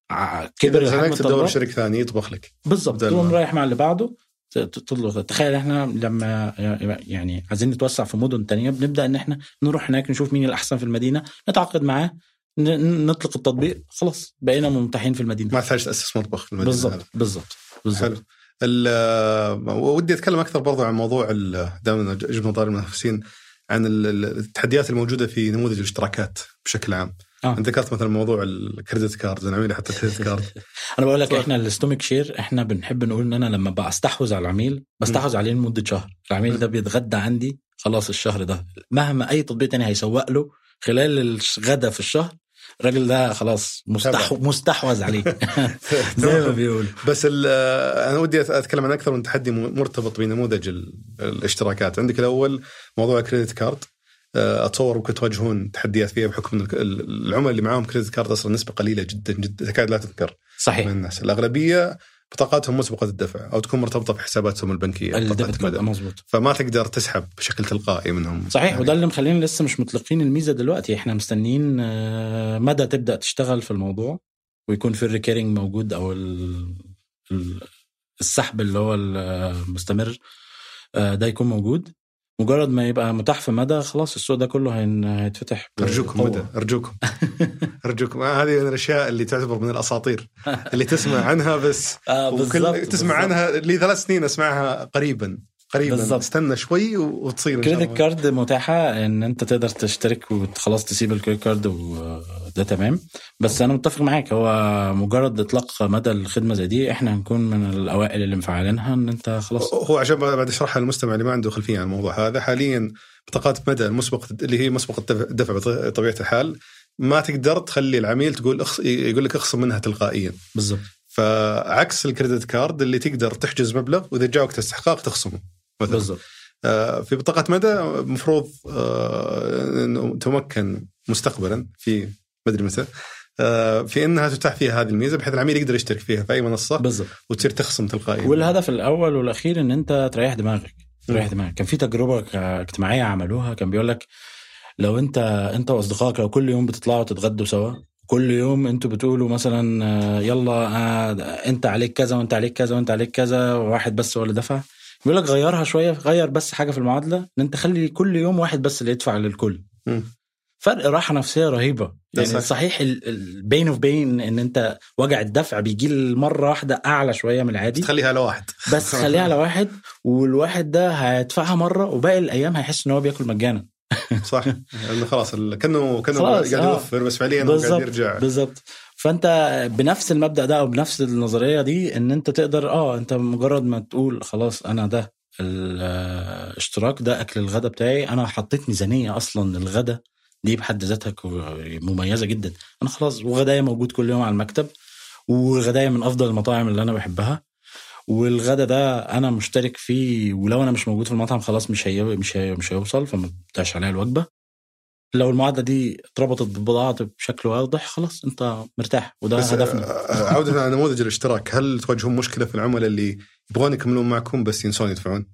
كبر زمانك تدور شريك ثاني يطبخ لك بالضبط تقوم رايح مع اللي بعده تطلق تخيل احنا لما يعني عايزين نتوسع في مدن تانية بنبدا ان احنا نروح هناك نشوف مين الاحسن في المدينه نتعاقد معاه نطلق التطبيق خلاص بقينا ممتحين في المدينه ما تحتاج تاسس مطبخ في المدينه بالضبط بالضبط بالضبط ودي اتكلم اكثر برضو عن موضوع دائما جبنا طاري المنافسين عن التحديات الموجوده في نموذج الاشتراكات بشكل عام آه. انت ذكرت مثلا موضوع الكريدت كارد انا عميلي حتى الكريدت كارد انا بقول لك ف... احنا الستومك شير احنا بنحب نقول ان انا لما بستحوذ على العميل بستحوذ عليه لمده شهر العميل ده بيتغدى عندي خلاص الشهر ده مهما اي تطبيق تاني هيسوق له خلال الغدا في الشهر الراجل ده خلاص مستحو مستحوذ عليه زي ما بيقولوا بس ال- آه، انا ودي اتكلم عن اكثر من تحدي م- مرتبط بنموذج ال- الاشتراكات عندك الاول موضوع الكريدت كارد آه، اتصور ممكن تواجهون تحديات فيها بحكم ان ال- العملاء اللي معاهم كريدت كارد اصلا نسبه قليله جدا جدا تكاد لا تذكر من صحيح الناس الاغلبيه بطاقاتهم مسبقه الدفع او تكون مرتبطه بحساباتهم البنكيه بطاقة الديبت كارد مدى. مظبوط فما تقدر تسحب بشكل تلقائي منهم صحيح يعني وده اللي مخلينا لسه مش مطلقين الميزه دلوقتي احنا مستنيين آه، مدى تبدا تشتغل في الموضوع ويكون في الريكيرنج موجود او ال- ال- السحب اللي هو المستمر آه، ده يكون موجود مجرد ما يبقى متاح في مدى خلاص السوق ده كله هين- هيتفتح ارجوكم بقوة. مدى ارجوكم ارجوكم آه، هذه من الاشياء اللي تعتبر من الاساطير اللي تسمع عنها بس آه وكل بالظبط تسمع بالظبط. عنها لي ثلاث سنين اسمعها قريبا قريبا بالظبط. استنى شوي و- وتصير ان شاء كريدت الله كارد متاحه ان انت تقدر تشترك وخلاص تسيب الكريدت كارد وده تمام بس انا متفق معاك هو مجرد اطلاق مدى الخدمه زي دي احنا هنكون من الاوائل اللي مفعلينها ان انت خلاص هو عشان بعد اشرحها للمستمع اللي ما عنده خلفيه عن الموضوع هذا حاليا بطاقات مدى المسبق اللي هي مسبق الدفع الدفع بطبيعه الحال ما تقدر تخلي العميل تقول أخص يقول لك اخصم منها تلقائيا بالظبط فعكس الكريدت كارد اللي تقدر تحجز مبلغ واذا جاء وقت الاستحقاق تخصمه مثلا بالظبط آه، في بطاقة مدى المفروض آه، انه تمكن مستقبلا في ما ادري متى آه، في انها تتاح فيها هذه الميزه بحيث العميل يقدر يشترك فيها في اي منصه بالظبط وتصير تخصم تلقائيا والهدف الاول والاخير ان انت تريح دماغك تريح دماغك كان في تجربه ك- اجتماعيه عملوها كان بيقول لك لو انت انت واصدقائك لو كل يوم بتطلعوا تتغدوا سوا كل يوم انتوا بتقولوا مثلا آه، يلا آه، انت عليك كذا وانت عليك كذا وانت عليك كذا وواحد بس هو اللي دفع بيقول لك غيرها شويه غير بس حاجه في المعادله ان انت خلي كل يوم واحد بس اللي يدفع للكل مم. فرق راحه نفسيه رهيبه ده يعني صح. صحيح البين اوف بين ان انت وجع الدفع بيجي مره واحده اعلى شويه من العادي تخليها على واحد بس خليها على واحد والواحد ده هيدفعها مره وباقي الايام هيحس ان هو بياكل مجانا صح لانه خلاص ال- كانه كانه خلاص، قاعد آه. يوفر بس فعليا هو قاعد بالظبط يرجع بالظبط فانت بنفس المبدا ده او بنفس النظريه دي ان انت تقدر اه انت مجرد ما تقول خلاص انا ده الاشتراك ده اكل الغداء بتاعي انا حطيت ميزانيه اصلا للغدا دي بحد ذاتها كو- مميزه جدا انا خلاص وغدايا موجود كل يوم على المكتب وغدايا من افضل المطاعم اللي انا بحبها والغدا ده انا مشترك فيه ولو انا مش موجود في المطعم خلاص مش هي مش هي مش هيوصل فما بتاعش عليا الوجبه لو المعادله دي اتربطت ببعض بشكل واضح خلاص انت مرتاح وده بس هدفنا آه، عودة على نموذج الاشتراك هل تواجهون مشكله في العملاء اللي يبغون يكملون معكم بس ينسون يدفعون؟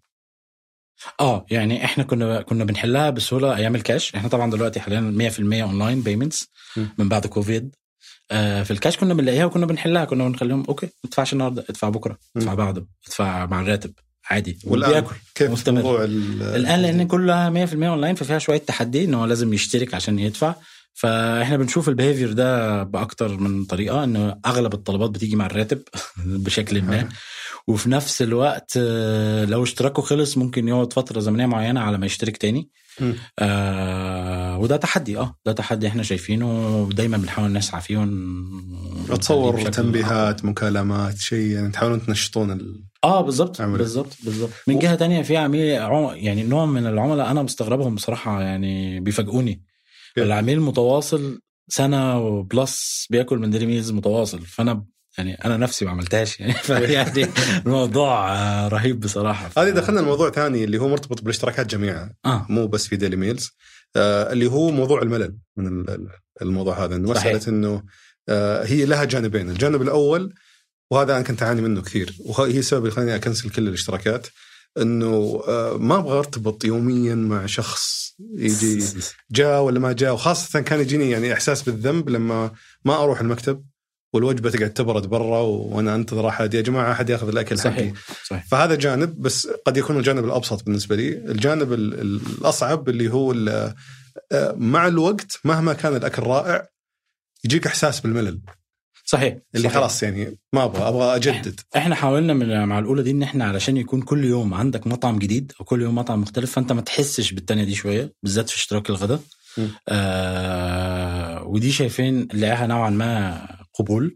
اه يعني احنا كنا كنا بنحلها بسهوله ايام الكاش احنا طبعا دلوقتي حاليا 100% اونلاين بيمنتس م. من بعد كوفيد آه في الكاش كنا بنلاقيها وكنا بنحلها كنا بنخليهم اوكي ما تدفعش النهارده ادفع بكره ادفع م. بعده ادفع مع الراتب عادي والان وبياكل كيف مستمر. موضوع ال- الان لان كلها 100% اونلاين ففيها شويه تحدي ان هو لازم يشترك عشان يدفع فاحنا بنشوف البيهيفير ده باكتر من طريقه انه اغلب الطلبات بتيجي مع الراتب بشكل ما وفي نفس الوقت آه، لو اشتراكه خلص ممكن يقعد فتره زمنيه معينه على ما يشترك تاني مم. آه وده تحدي اه ده تحدي احنا شايفينه ودايما بنحاول نسعى فيه ون... اتصور بشكل تنبيهات مكالمات شيء يعني تحاولون تنشطون ال... اه بالظبط عملاء. بالظبط بالظبط من جهه تانية في عميل عم- يعني نوع من العملاء انا مستغربهم بصراحه يعني بيفاجئوني كيف؟ العميل متواصل سنه وبلس بياكل من ديلي ميلز متواصل فانا يعني انا نفسي ما عملتهاش يعني فيعني الموضوع آه، رهيب بصراحه ف... هذه دخلنا الموضوع ثاني اللي هو مرتبط بالاشتراكات جميعها اه مو بس في ديلي ميلز آه اللي هو موضوع الملل من ال- ال- الموضوع هذا انه صحيح. مساله انه آه هي لها جانبين الجانب الاول وهذا انا كنت اعاني منه كثير وهي السبب اللي خلاني اكنسل كل الاشتراكات انه آه ما ابغى ارتبط يوميا مع شخص يجي جاء ولا ما جاء وخاصه كان يجيني يعني احساس بالذنب لما ما اروح المكتب والوجبه تقعد تبرد برا وانا انتظر احد يا جماعه احد ياخذ الاكل حقي صحيح صحيح فهذا جانب بس قد يكون الجانب الابسط بالنسبه لي، الجانب ال- ال- الاصعب اللي هو ال- آه، مع الوقت مهما كان الاكل رائع يجيك احساس بالملل صحيح اللي صحيح. خلاص يعني ما ابغى ابغى اجدد احنا حاولنا من مع الاولى دي ان احنا علشان يكون كل يوم عندك مطعم جديد او كل يوم مطعم مختلف فانت ما تحسش بالتانية دي شويه بالذات في اشتراك الغداء م. آه ودي شايفين نلاقيها نوعا ما قبول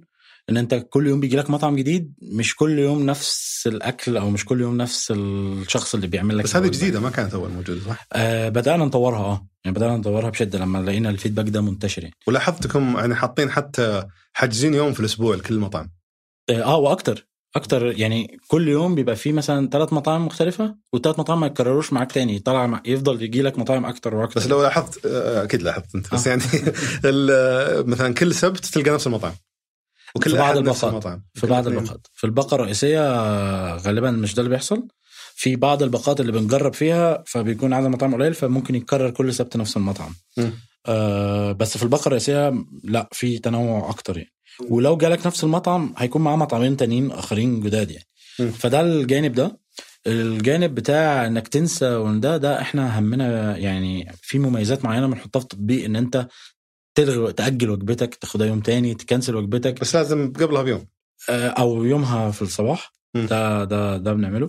ان انت كل يوم بيجي لك مطعم جديد مش كل يوم نفس الاكل او مش كل يوم نفس الشخص اللي بيعمل لك بس هذه جديده ما كانت اول موجوده صح؟ آه بدانا نطورها اه يعني بدانا نطورها بشده لما لقينا الفيدباك ده منتشر يعني ولاحظتكم يعني حاطين حتى حاجزين يوم في الاسبوع لكل مطعم اه, آه واكتر اكتر يعني كل يوم بيبقى فيه مثلا ثلاث مطاعم مختلفه والثلاث مطاعم ما يتكرروش معاك تاني طلع مع يفضل يجي لك مطاعم اكتر واكتر بس لو لاحظت آه، اكيد لاحظت انت بس آه. يعني مثلا كل سبت تلقى نفس المطعم وكل في بعض الباقات في بعض الباقات في الباقه الرئيسيه غالبا مش ده اللي بيحصل في بعض الباقات اللي بنجرب فيها فبيكون عدد المطاعم قليل فممكن يتكرر كل سبت نفس المطعم آه بس في الباقه الرئيسيه لا في تنوع اكتر يعني ولو جالك نفس المطعم هيكون معاه مطعمين تانيين اخرين جداد يعني م. فده الجانب ده الجانب بتاع انك تنسى وان ده ده احنا همنا يعني في مميزات معينه بنحطها في التطبيق ان انت تلغي تاجل وجبتك تاخدها يوم تاني تكنسل وجبتك بس لازم قبلها بيوم آه، او يومها في الصباح م. ده ده ده بنعمله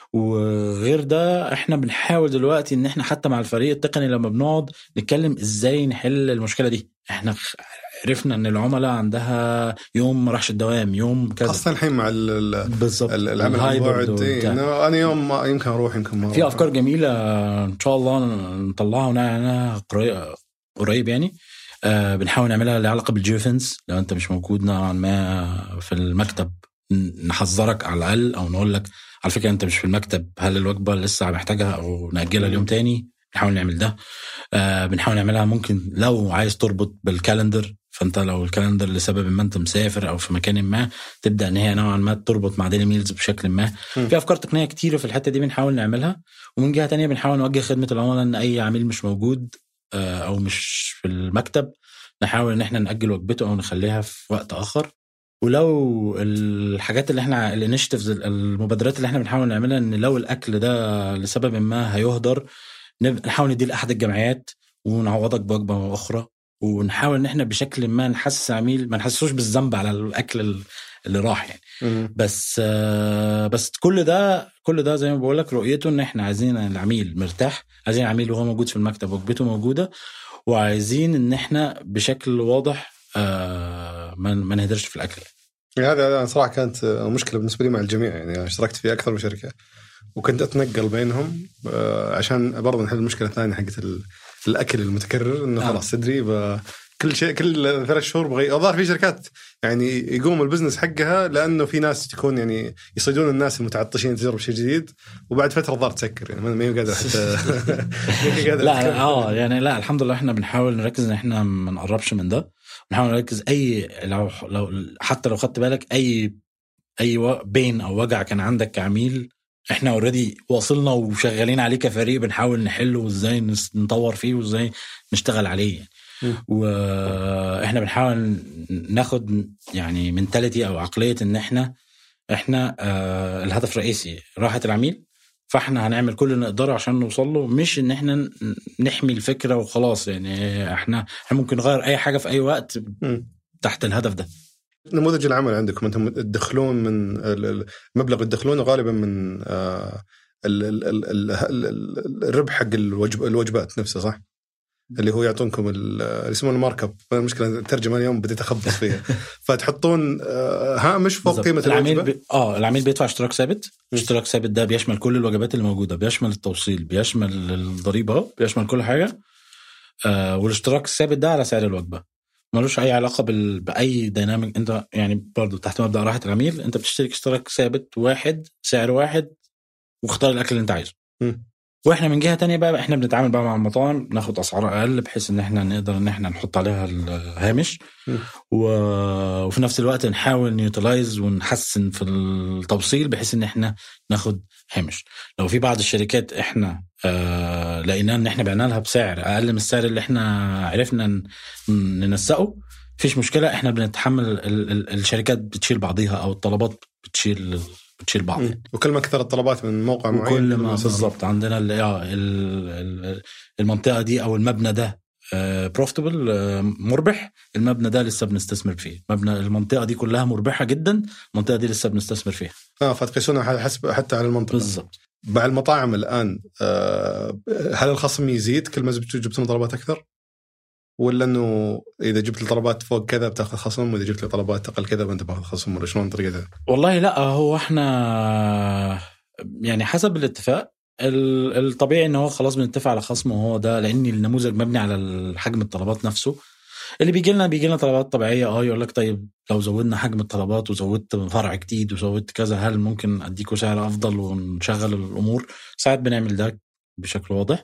وغير ده احنا بنحاول دلوقتي ان احنا حتى مع الفريق التقني لما بنقعد نتكلم ازاي نحل المشكله دي احنا عرفنا ان العملاء عندها يوم ما راحش الدوام يوم كذا خاصه الحين مع بالظبط العمل عن بعد إيه، انا يوم ما يمكن اروح يمكن ما في افكار جميله ان شاء الله نطلعها ونعلنها قريب يعني آه بنحاول نعملها لها علاقه بالجيوفنس لو انت مش موجود نوعا ما في المكتب نحذرك على الاقل او نقول لك على فكره انت مش في المكتب هل الوجبه لسه محتاجها او ناجلها اليوم تاني نحاول نعمل ده آه بنحاول نعملها ممكن لو عايز تربط بالكالندر فانت لو الكالندر لسبب ما انت مسافر او في مكان ما تبدا ان هي نوعا ما تربط مع ديلي ميلز بشكل ما م. في افكار تقنيه كتيره في الحته دي بنحاول نعملها ومن جهه تانية بنحاول نوجه خدمه العملاء ان اي عميل مش موجود آه، او مش في المكتب نحاول ان احنا ناجل وجبته او نخليها في وقت اخر ولو الحاجات اللي احنا الانشيتيفز المبادرات اللي احنا بنحاول نعملها ان لو الاكل ده لسبب ما هيهدر نحاول نديه لاحد الجمعيات ونعوضك بوجبه اخرى ونحاول ان احنا بشكل ما نحسس العميل ما نحسسوش بالذنب على الاكل اللي راح يعني بس بس كل ده كل ده زي ما بقول لك رؤيته ان احنا عايزين العميل مرتاح عايزين العميل وهو موجود في المكتب وجبته موجوده وعايزين ان احنا بشكل واضح آه، ما نهدرش في الاكل يعني هذا صراحه كانت مشكله بالنسبه لي مع الجميع يعني اشتركت في اكثر من شركه وكنت اتنقل بينهم آه، عشان برضه نحل المشكله الثانيه حقت الاكل المتكرر انه آه. خلاص تدري كل شيء كل ثلاث شهور بغي الظاهر في شركات يعني يقوم البزنس حقها لانه في ناس تكون يعني يصيدون الناس المتعطشين تجرب شيء جديد وبعد فتره الظاهر تسكر يعني ما هي قادره حتى لا اه يعني لا الحمد لله احنا بنحاول نركز ان احنا ما نقربش من ده بنحاول نركز اي لو لو حتى لو خدت بالك اي اي بين او وجع كان عندك كعميل احنا اوريدي واصلنا وشغالين عليه كفريق بنحاول نحله وازاي نطور فيه وازاي نشتغل عليه يعني. واحنا بنحاول ناخد يعني منتاليتي او عقليه ان احنا احنا آه الهدف الرئيسي راحه العميل فاحنا هنعمل كل اللي نقدره عشان نوصل له مش ان احنا نحمي الفكره وخلاص يعني احنا احنا ممكن نغير اي حاجه في اي وقت تحت الهدف ده نموذج العمل عندكم انتم تدخلون من مبلغ تدخلونه غالبا من آه، الربح حق الوجبات نفسها صح؟ اللي هو يعطونكم اللي يسمونه المارك اب المشكله الترجمه اليوم بديت اخبص فيها فتحطون آه، هامش فوق بالزبط. قيمه العميل الوجبه بي... اه العميل بيدفع اشتراك ثابت اشتراك ثابت ده بيشمل كل الوجبات اللي موجوده بيشمل التوصيل بيشمل الضريبه بيشمل كل حاجه آه والاشتراك الثابت ده على سعر الوجبه ملوش اي علاقه بال... باي ديناميك انت يعني برضه تحت مبدا راحه العميل انت بتشترك اشتراك ثابت واحد سعر واحد واختار الاكل اللي انت عايزه م. واحنا من جهه تانية بقى احنا بنتعامل بقى مع المطاعم ناخد اسعار اقل بحيث ان احنا نقدر ان احنا نحط عليها الهامش و... وفي نفس الوقت نحاول نيوتلايز ونحسن في التوصيل بحيث ان احنا ناخد هامش لو في بعض الشركات احنا آه لقينا ان احنا بعنا لها بسعر اقل من السعر اللي احنا عرفنا ننسقه مفيش مشكله احنا بنتحمل ال... ال... الشركات بتشيل بعضيها او الطلبات بتشيل بتشيل بعض يعني. وكل ما كثر الطلبات من موقع معين كل ما بالضبط عندنا آه، المنطقه دي او المبنى ده بروفيتبل آه، آه، مربح المبنى ده لسه بنستثمر فيه مبنى المنطقه دي كلها مربحه جدا المنطقه دي لسه بنستثمر فيها اه فتقيسونها حسب حتى على المنطقه بالضبط مع المطاعم الان هل الخصم يزيد كل ما جبتون طلبات اكثر؟ ولا انه اذا جبت لي طلبات فوق كذا بتاخذ خصم واذا جبت لي طلبات اقل كذا فانت باخذ خصم ولا شلون طريقتها؟ والله لا هو احنا يعني حسب الاتفاق ال- الطبيعي ان هو خلاص بنتفق على خصم وهو ده لان النموذج مبني على حجم الطلبات نفسه اللي بيجي لنا بيجي لنا طلبات طبيعيه اه يقول لك طيب لو زودنا حجم الطلبات وزودت فرع جديد وزودت كذا هل ممكن اديكوا سعر افضل ونشغل الامور ساعات بنعمل ده بشكل واضح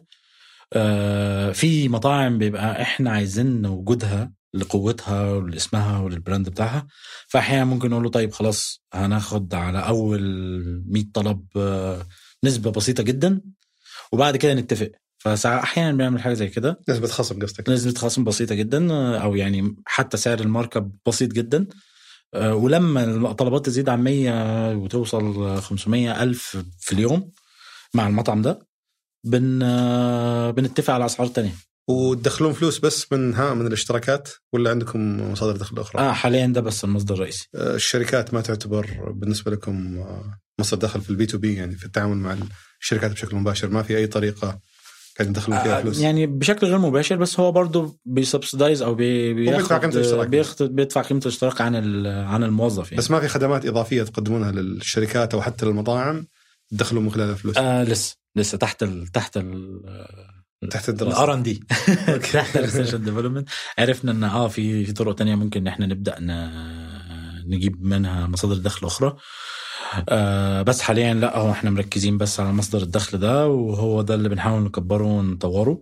آه في مطاعم بيبقى احنا عايزين وجودها لقوتها ولاسمها وللبراند بتاعها فاحيانا ممكن نقول له طيب خلاص هناخد على اول 100 طلب آه نسبه بسيطه جدا وبعد كده نتفق فاحيانا بنعمل حاجه زي كده نسبه خصم قصدك نسبه خصم بسيطه جدا آه، او يعني حتى سعر الماركه بسيط جدا آه، ولما الطلبات تزيد عن 100 وتوصل 500 الف في اليوم مع المطعم ده بن آه، بنتفق على اسعار تانية وتدخلون فلوس بس من ها من الاشتراكات ولا عندكم مصادر دخل اخرى؟ اه حاليا ده بس المصدر الرئيسي آه، الشركات ما تعتبر بالنسبه لكم آه، مصدر دخل في البي تو بي يعني في التعامل مع الشركات بشكل مباشر ما في اي طريقه قاعدين تدخلون فيها آه، فلوس يعني بشكل غير مباشر بس هو برضه بيسبسدايز او بي بيدفع بياخد قيمة الاشتراك. بياخد بيدفع قيمه الاشتراك عن ال- عن الموظف يعني بس ما في خدمات اضافيه تقدمونها للشركات او حتى للمطاعم تدخلون من خلالها فلوس آه لسه لسه تحت ال تحت ال تحت الدراسه الار ان دي تحت الريسيرش ديفلوبمنت عرفنا ان اه في في طرق تانية ممكن ان احنا نبدا ن- نجيب منها مصادر دخل اخرى آه بس حاليا لا هو احنا مركزين بس على مصدر الدخل ده وهو ده اللي بنحاول نكبره ونطوره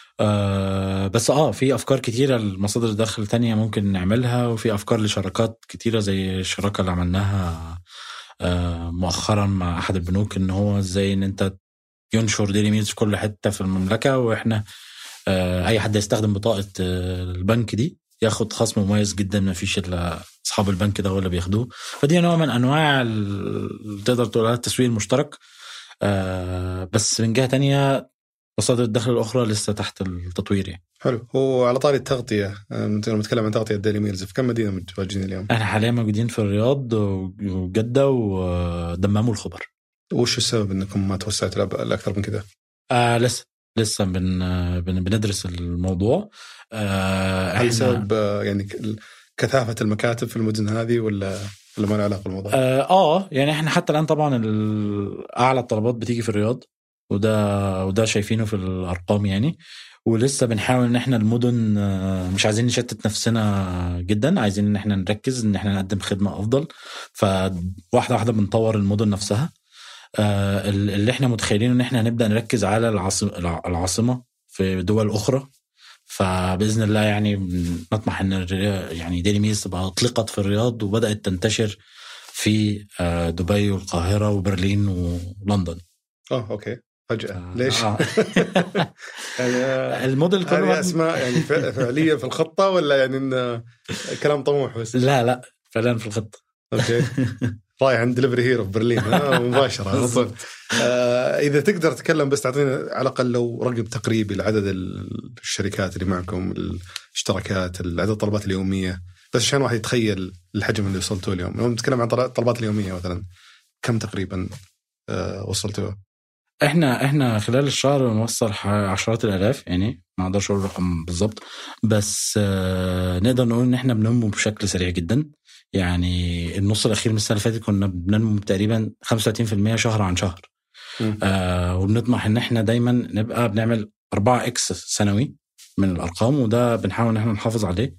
آه بس اه في افكار كتيره لمصادر دخل تانية ممكن نعملها وفي افكار لشراكات كتيره زي الشراكه اللي عملناها آه مؤخرا مع احد البنوك ان هو ازاي ان انت ينشر ديلي ميلز في كل حته في المملكه واحنا آه، اي حد يستخدم بطاقه آه، البنك دي ياخد خصم مميز جدا ما فيش الا اصحاب البنك ده هو اللي بياخدوه فدي نوع من انواع ال- تقدر تقول عليها التسويق المشترك آه، بس من جهه تانية مصادر الدخل الاخرى لسه تحت التطوير يعني حلو هو على طاري التغطيه آه، لما نتكلم عن تغطيه ديلي ميلز في كم مدينه متواجدين اليوم؟ احنا حاليا موجودين في الرياض وجده ودمام والخبر وش السبب انكم ما توسعتوا لأب- لاكثر من كذا؟ آه لسه لسه بن بن بندرس الموضوع آه هل إحنا- سبب آه، يعني ك- كثافه المكاتب في المدن هذه ولا ولا ما له علاقه بالموضوع؟ آه, اه يعني احنا حتى الان طبعا ال- اعلى الطلبات بتيجي في الرياض وده وده شايفينه في الارقام يعني ولسه بنحاول ان احنا المدن آه، مش عايزين نشتت نفسنا جدا عايزين ان احنا نركز ان احنا نقدم خدمه افضل فواحده واحده بنطور المدن نفسها آه، اللي احنا متخيلين ان احنا هنبدا نركز على العاصمه العاصمه في دول اخرى فباذن الله يعني نطمح ان الريا- يعني ديلي ميز تبقى اطلقت في الرياض وبدات تنتشر في آه، دبي والقاهره وبرلين ولندن اه اوكي فجاه ليش؟ آه. يعني آه، الموديل هذه كله اسماء يعني ف- فعليه في الخطه ولا يعني إن كلام طموح بس؟ لا لا فعلا في الخطه اوكي رايح عند دليفري هيرو في برلين ها مباشره على طول آه اذا تقدر تتكلم بس تعطينا على الاقل لو رقم تقريبي لعدد الشركات اللي معكم الاشتراكات عدد الطلبات اليوميه بس عشان واحد يتخيل الحجم اللي وصلتوا اليوم لو نتكلم عن طل- الطلبات اليوميه مثلا كم تقريبا آه وصلتوا احنا احنا خلال الشهر بنوصل ح- عشرات الالاف يعني ما اقدرش اقول الرقم بالظبط بس آه نقدر نقول ان احنا بننمو بشكل سريع جدا يعني النص الاخير من السنه اللي فاتت كنا بننمو تقريبا 35% شهر عن شهر مم. آه وبنطمح ان احنا دايما نبقى بنعمل 4 اكس سنوي من الارقام وده بنحاول ان احنا نحافظ عليه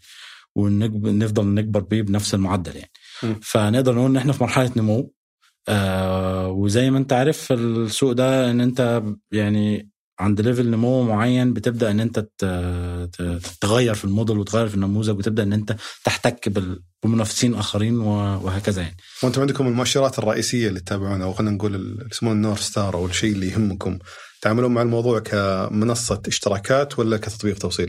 ونفضل نكبر بيه بنفس المعدل يعني مم. فنقدر نقول ان احنا في مرحله نمو آه وزي ما انت عارف في السوق ده ان انت يعني عند ليفل نمو معين بتبدا ان انت ت- ت- تغير في الموديل وتغير في النموذج وتبدا ان انت تحتك بال- بمنافسين اخرين و- وهكذا يعني وانتم عندكم المؤشرات الرئيسيه اللي تتابعونها او خلينا نقول ال- يسمونه النور ستار او الشيء اللي يهمكم تعاملون مع الموضوع كمنصه اشتراكات ولا كتطبيق توصيل؟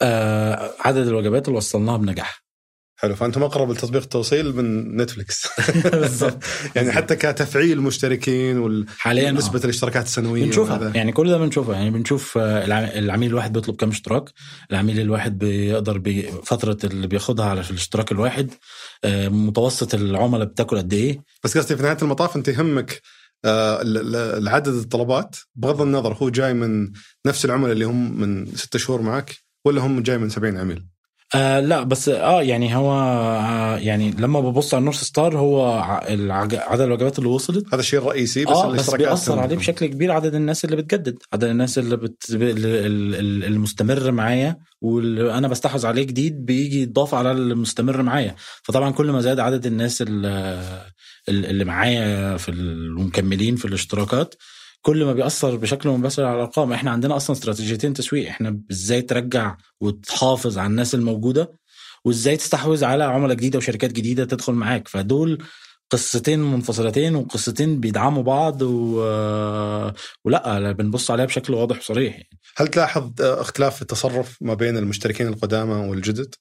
آه عدد الوجبات اللي وصلناها بنجاح حلو فانتم اقرب لتطبيق التوصيل من نتفلكس بالظبط يعني حتى كتفعيل مشتركين حاليا آه. ونسبه الاشتراكات السنويه بنشوفها وهذا. يعني كل ده بنشوفها يعني بنشوف آه، العم- العميل الواحد بيطلب كام اشتراك العميل الواحد بيقدر بي فتره اللي بياخدها على في الاشتراك الواحد آه، متوسط العملاء بتاكل قد ايه بس قصدي في نهايه المطاف انت يهمك آه، ال- ال- العدد الطلبات بغض النظر هو جاي من نفس العملاء اللي هم من ستة شهور معك ولا هم جاي من 70 عميل؟ آه لا بس اه يعني هو آه يعني لما ببص على النورث ستار هو ع- العج- عدد الوجبات اللي وصلت هذا الشيء الرئيسي بس اه بس الاشتراكات بيأثر عليه عندكم. بشكل كبير عدد الناس اللي بتجدد عدد الناس اللي بت... ال- ال- ال- المستمر معايا واللي انا بستحوذ عليه جديد بيجي يتضاف على المستمر معايا فطبعا كل ما زاد عدد الناس ال- ال- اللي معايا في ال- ومكملين في الاشتراكات كل ما بيأثر بشكل مباشر على الارقام احنا عندنا اصلا استراتيجيتين تسويق احنا ازاي ترجع وتحافظ على الناس الموجوده وازاي تستحوذ على عملاء جديده وشركات جديده تدخل معاك فدول قصتين منفصلتين وقصتين بيدعموا بعض و... ولا لا، بنبص عليها بشكل واضح وصريح يعني. هل تلاحظ آه، اختلاف في التصرف ما بين المشتركين القدامى والجدد؟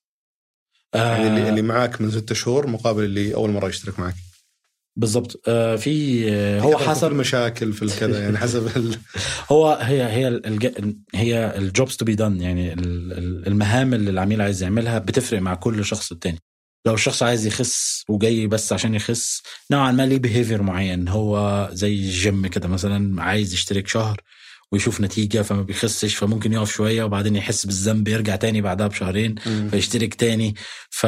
يعني اللي, اللي معاك من ستة شهور مقابل اللي اول مره يشترك معك بالظبط آه، في آه، هو في حسب المشاكل في الكذا يعني حسب ال... هو هي هي الج... هي الجوبز تو بي دان يعني ال- ال- المهام اللي العميل عايز يعملها بتفرق مع كل شخص التاني لو الشخص عايز يخس وجاي بس عشان يخس نوعا ما ليه بيهيفير معين هو زي الجيم كده مثلا عايز يشترك شهر ويشوف نتيجة فما بيخسش فممكن يقف شوية وبعدين يحس بالذنب يرجع تاني بعدها بشهرين فيشترك تاني ف...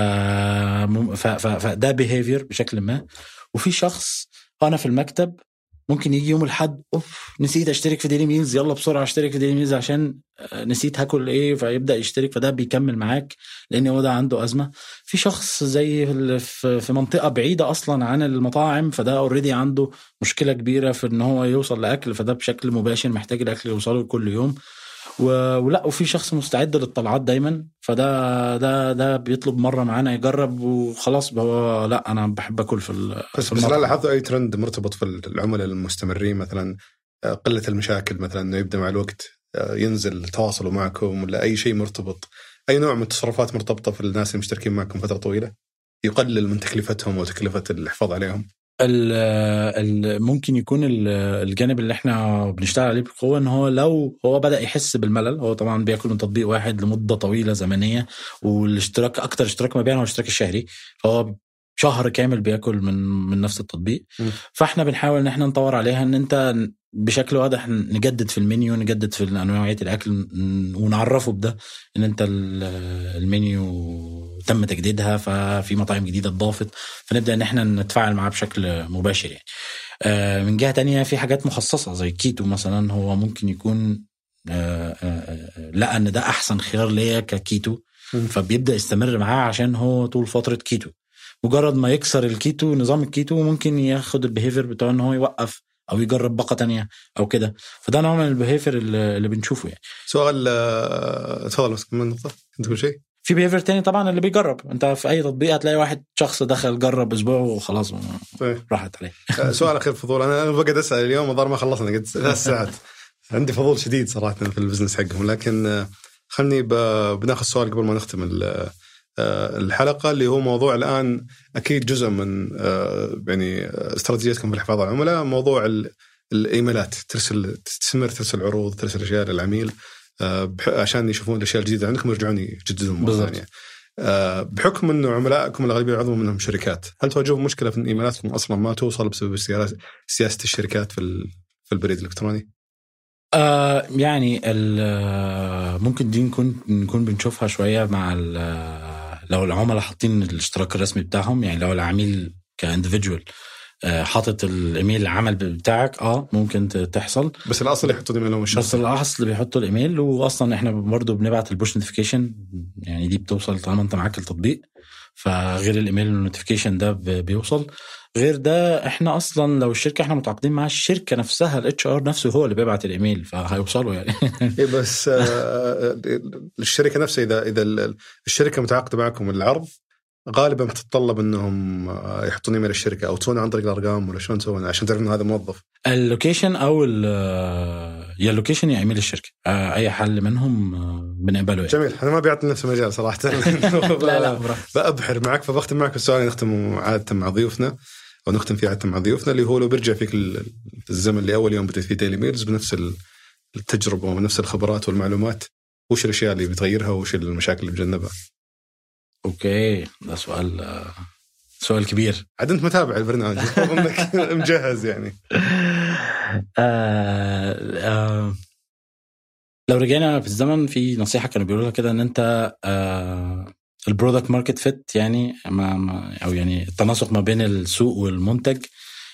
ف... ف... فده بيهيفير بشكل ما وفي شخص انا في المكتب ممكن يجي يوم الاحد اوف نسيت اشترك في ديلي ميلز يلا بسرعه اشترك في ديلي ميلز عشان آه، نسيت هاكل ايه فيبدا يشترك فده بيكمل معاك لان هو ده عنده ازمه في شخص زي اللي في في منطقه بعيده اصلا عن المطاعم فده اوريدي عنده مشكله كبيره في ان هو يوصل لاكل فده بشكل مباشر محتاج الاكل يوصله كل يوم و- ولا وفي شخص مستعد للطلعات دايما فده ده ده بيطلب مره معانا يجرب وخلاص هو لا انا بحب اكل في ال- بس في بس لا المطعم. لاحظتوا اي ترند مرتبط في العملاء المستمرين مثلا آه، قله المشاكل مثلا انه يبدا مع الوقت آه، ينزل تواصلوا معكم ولا اي شيء مرتبط اي نوع من التصرفات مرتبطه في الناس المشتركين معكم فتره طويله يقلل من تكلفتهم وتكلفه الحفاظ عليهم ال ال ممكن يكون ال- الجانب اللي احنا بنشتغل عليه بقوه ان هو لو هو بدا يحس بالملل هو طبعا بياكل من تطبيق واحد لمده طويله زمنيه والاشتراك اكتر اشتراك مبيعا هو الاشتراك الشهري فهو شهر كامل بياكل من من نفس التطبيق م. فاحنا بنحاول ان احنا نطور عليها ان انت بشكل واضح نجدد في المنيو نجدد في نوعيه الاكل ن- ونعرفه بده ان انت ال- المنيو تم تجديدها ففي مطاعم جديده اتضافت فنبدا ان احنا نتفاعل معاه بشكل مباشر يعني آه، من جهه تانية في حاجات مخصصه زي الكيتو مثلا هو ممكن يكون آه، آه، آه، لقى ان ده احسن خيار ليا ككيتو مم. فبيبدا يستمر معاه عشان هو طول فتره كيتو مجرد ما يكسر الكيتو نظام الكيتو ممكن ياخد البيهيفير بتاعه ان هو يوقف او يجرب باقه تانية او كده فده نوع من البيهيفير اللي اللي بنشوفه يعني سؤال آه، تفضل مسك من النقطه انت تقول شيء؟ في بيهيفير تاني طبعا اللي بيجرب انت في اي تطبيق هتلاقي واحد شخص دخل جرب اسبوع وخلاص طيب. راحت عليه آه، سؤال اخير فضول انا انا بقعد اسال اليوم الظاهر ما خلصنا قد ثلاث ساعات عندي فضول شديد صراحه في البزنس حقهم لكن آه، خلني ب- بناخذ سؤال قبل ما نختم ال- آه، الحلقه اللي هو موضوع الان اكيد جزء من آه، يعني آه، استراتيجيتكم في الحفاظ على العملاء موضوع ال- الايميلات ترسل تستمر ترسل عروض ترسل اشياء للعميل آه، بح- عشان يشوفون الاشياء الجديده عندكم ويرجعون يجددون مره بالضبط. ثانيه. آه، بحكم انه عملائكم الاغلبيه عضو منهم شركات، هل تواجهون مشكله في ان ايميلاتكم اصلا ما توصل بسبب سياسه سياسه الشركات في ال- في البريد الالكتروني؟ آه يعني ال- آه، ممكن دي نكون نكون بنشوفها شويه مع ال- آه، لو العملاء حاطين الاشتراك الرسمي بتاعهم يعني لو العميل كاندفيدجوال حاطط الايميل العمل بتاعك اه ممكن ت- تحصل بس الاصل يحطوا ايميلهم الشخصي بس الاصل بيحطوا الايميل واصلا احنا برضه بنبعت البوش نوتيفيكيشن يعني دي بتوصل طالما انت معاك التطبيق فغير الايميل النوتيفيكيشن ده ب- بيوصل غير ده احنا اصلا لو الشركه احنا متعاقدين مع الشركه نفسها الاتش ار نفسه هو اللي بيبعت الايميل فهيوصلوا يعني إيه بس آه، آه، الشركه نفسها اذا اذا ال- الشركه متعاقده معكم العرض غالبا بتتطلب انهم آه، يحطون ايميل الشركه او تسوون عن طريق الارقام ولا شلون تسوون عشان تعرف انه هذا موظف اللوكيشن او ال- يا اللوكيشن يا ايميل الشركه آه، اي حل منهم آه، بنقبله يعني جميل انا ما بيعطي نفس المجال صراحه لا لا براحتك. بأبحر معك فبختم معك بالسؤال نختم عاده مع ضيوفنا او نختم فيه عاده مع ضيوفنا اللي هو لو بيرجع فيك ال- في الزمن اللي اول يوم بديت فيه ديلي ميلز بنفس ال- التجربه ونفس الخبرات والمعلومات وش الاشياء اللي بتغيرها وش المشاكل اللي بتجنبها؟ اوكي ده سؤال آه، سؤال كبير عاد انت متابع البرنامج المفروض انك مجهز يعني آه آه لو رجعنا في الزمن في نصيحه كانوا بيقولوا لها كده ان انت آه البرودكت ماركت فيت يعني ما ما او يعني التناسق ما بين السوق والمنتج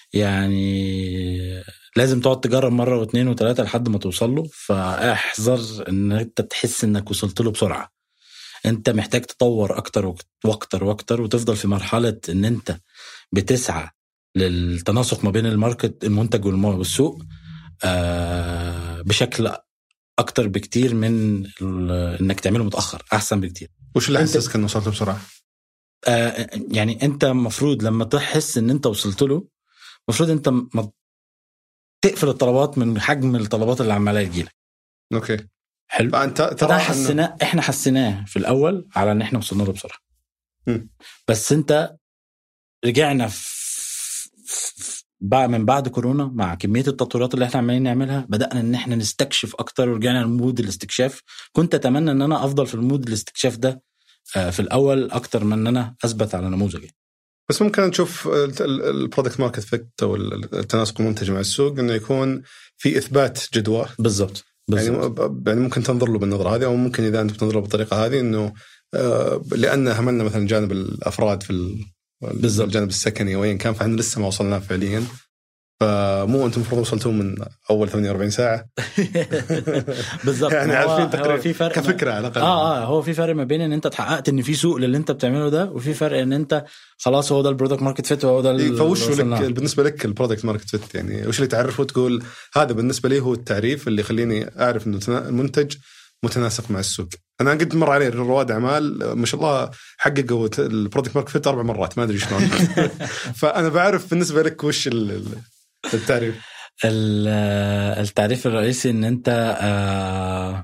يعني لازم تقعد تجرب مره واثنين وثلاثه لحد ما توصل له فاحذر ان انت تحس انك وصلت له بسرعه انت محتاج تطور اكتر واكتر واكتر وتفضل في مرحله ان انت بتسعى للتناسق ما بين الماركت المنتج والسوق آه بشكل اكتر بكتير من انك تعمله متاخر احسن بكتير وش اللي حسسك انه وصلت بسرعه؟ آه يعني انت المفروض لما تحس ان انت وصلت له المفروض انت ما تقفل الطلبات من حجم الطلبات اللي عماله تجيلك اوكي حلو فانت ترى حسيناه إنه... احنا حسيناه في الاول على ان احنا وصلنا له بسرعه م. بس انت رجعنا في بقى من بعد كورونا مع كميه التطويرات اللي احنا عمالين نعملها بدانا ان احنا نستكشف اكتر ورجعنا لمود الاستكشاف كنت اتمنى ان انا افضل في المود الاستكشاف ده آه، في الاول اكتر من ان انا اثبت على نموذجي بس ممكن نشوف البرودكت ماركت فيت او التناسق المنتج مع السوق انه يكون في اثبات جدوى بالضبط يعني يعني ممكن تنظر له بالنظره هذه او ممكن اذا انت بتنظر له بالطريقه هذه انه آه، لان هملنا مثلا جانب الافراد في بالضبط الجانب السكني وين كان فاحنا لسه ما وصلنا فعليا فمو انتم المفروض وصلتوا من اول 48 ساعه بالضبط يعني عارفين تقريبا في فرق كفكره على الاقل اه اه هو في فرق ما بين ان انت تحققت ان في سوق للي انت بتعمله ده وفي فرق ان انت خلاص هو ده البرودكت ماركت فيت وهو ده إيه فوش لك بالنسبه لك البرودكت ماركت فيت يعني وش اللي تعرفه تقول هذا بالنسبه لي هو التعريف اللي يخليني اعرف انه المنتج متناسق مع السوق انا قد مر علي رواد اعمال ما شاء الله حققوا البرودكت ماركت فيت اربع مرات ما ادري شلون فانا بعرف بالنسبه لك وش التعريف التعريف الرئيسي ان انت آه،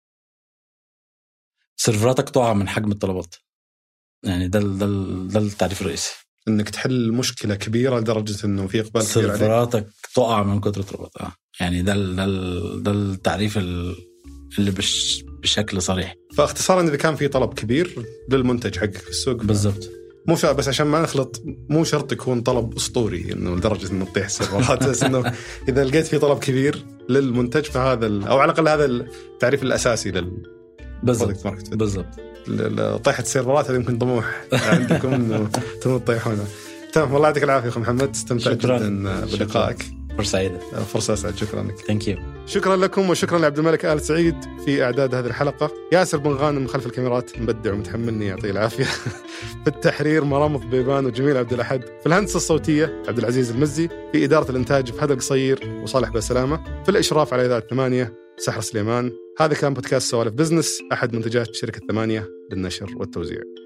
سيرفراتك تقع من حجم الطلبات يعني ده ده ده التعريف الرئيسي انك تحل مشكله كبيره لدرجه انه في اقبال كبير عليك سيرفراتك تقع من كثر الطلبات اه يعني ده ده ده التعريف اللي بش بشكل صريح فاختصارا اذا كان في طلب كبير للمنتج حقك في السوق بالضبط مو بس عشان ما نخلط مو شرط يكون طلب اسطوري انه لدرجه انه تطيح السيرفرات بس انه اذا لقيت في طلب كبير للمنتج فهذا او على الاقل هذا التعريف الاساسي لل بالضبط بالضبط طيحه السيرفرات هذه يمكن طموح عندكم انه تبون تطيحونها تمام والله يعطيك العافيه اخو محمد استمتعت جدا بلقائك فرصه سعيده فرصه اسعد شكرا لك ثانك يو شكرا لكم وشكرا لعبد الملك ال سعيد في اعداد هذه الحلقه ياسر بن غانم من خلف الكاميرات مبدع ومتحملني يعطيه العافيه في التحرير مرام بيبان وجميل عبد الاحد في الهندسه الصوتيه عبد العزيز المزي في اداره الانتاج فهد القصير وصالح بسلامه في الاشراف على اذاعه ثمانيه سحر سليمان هذا كان بودكاست سوالف بزنس احد منتجات شركه ثمانيه للنشر والتوزيع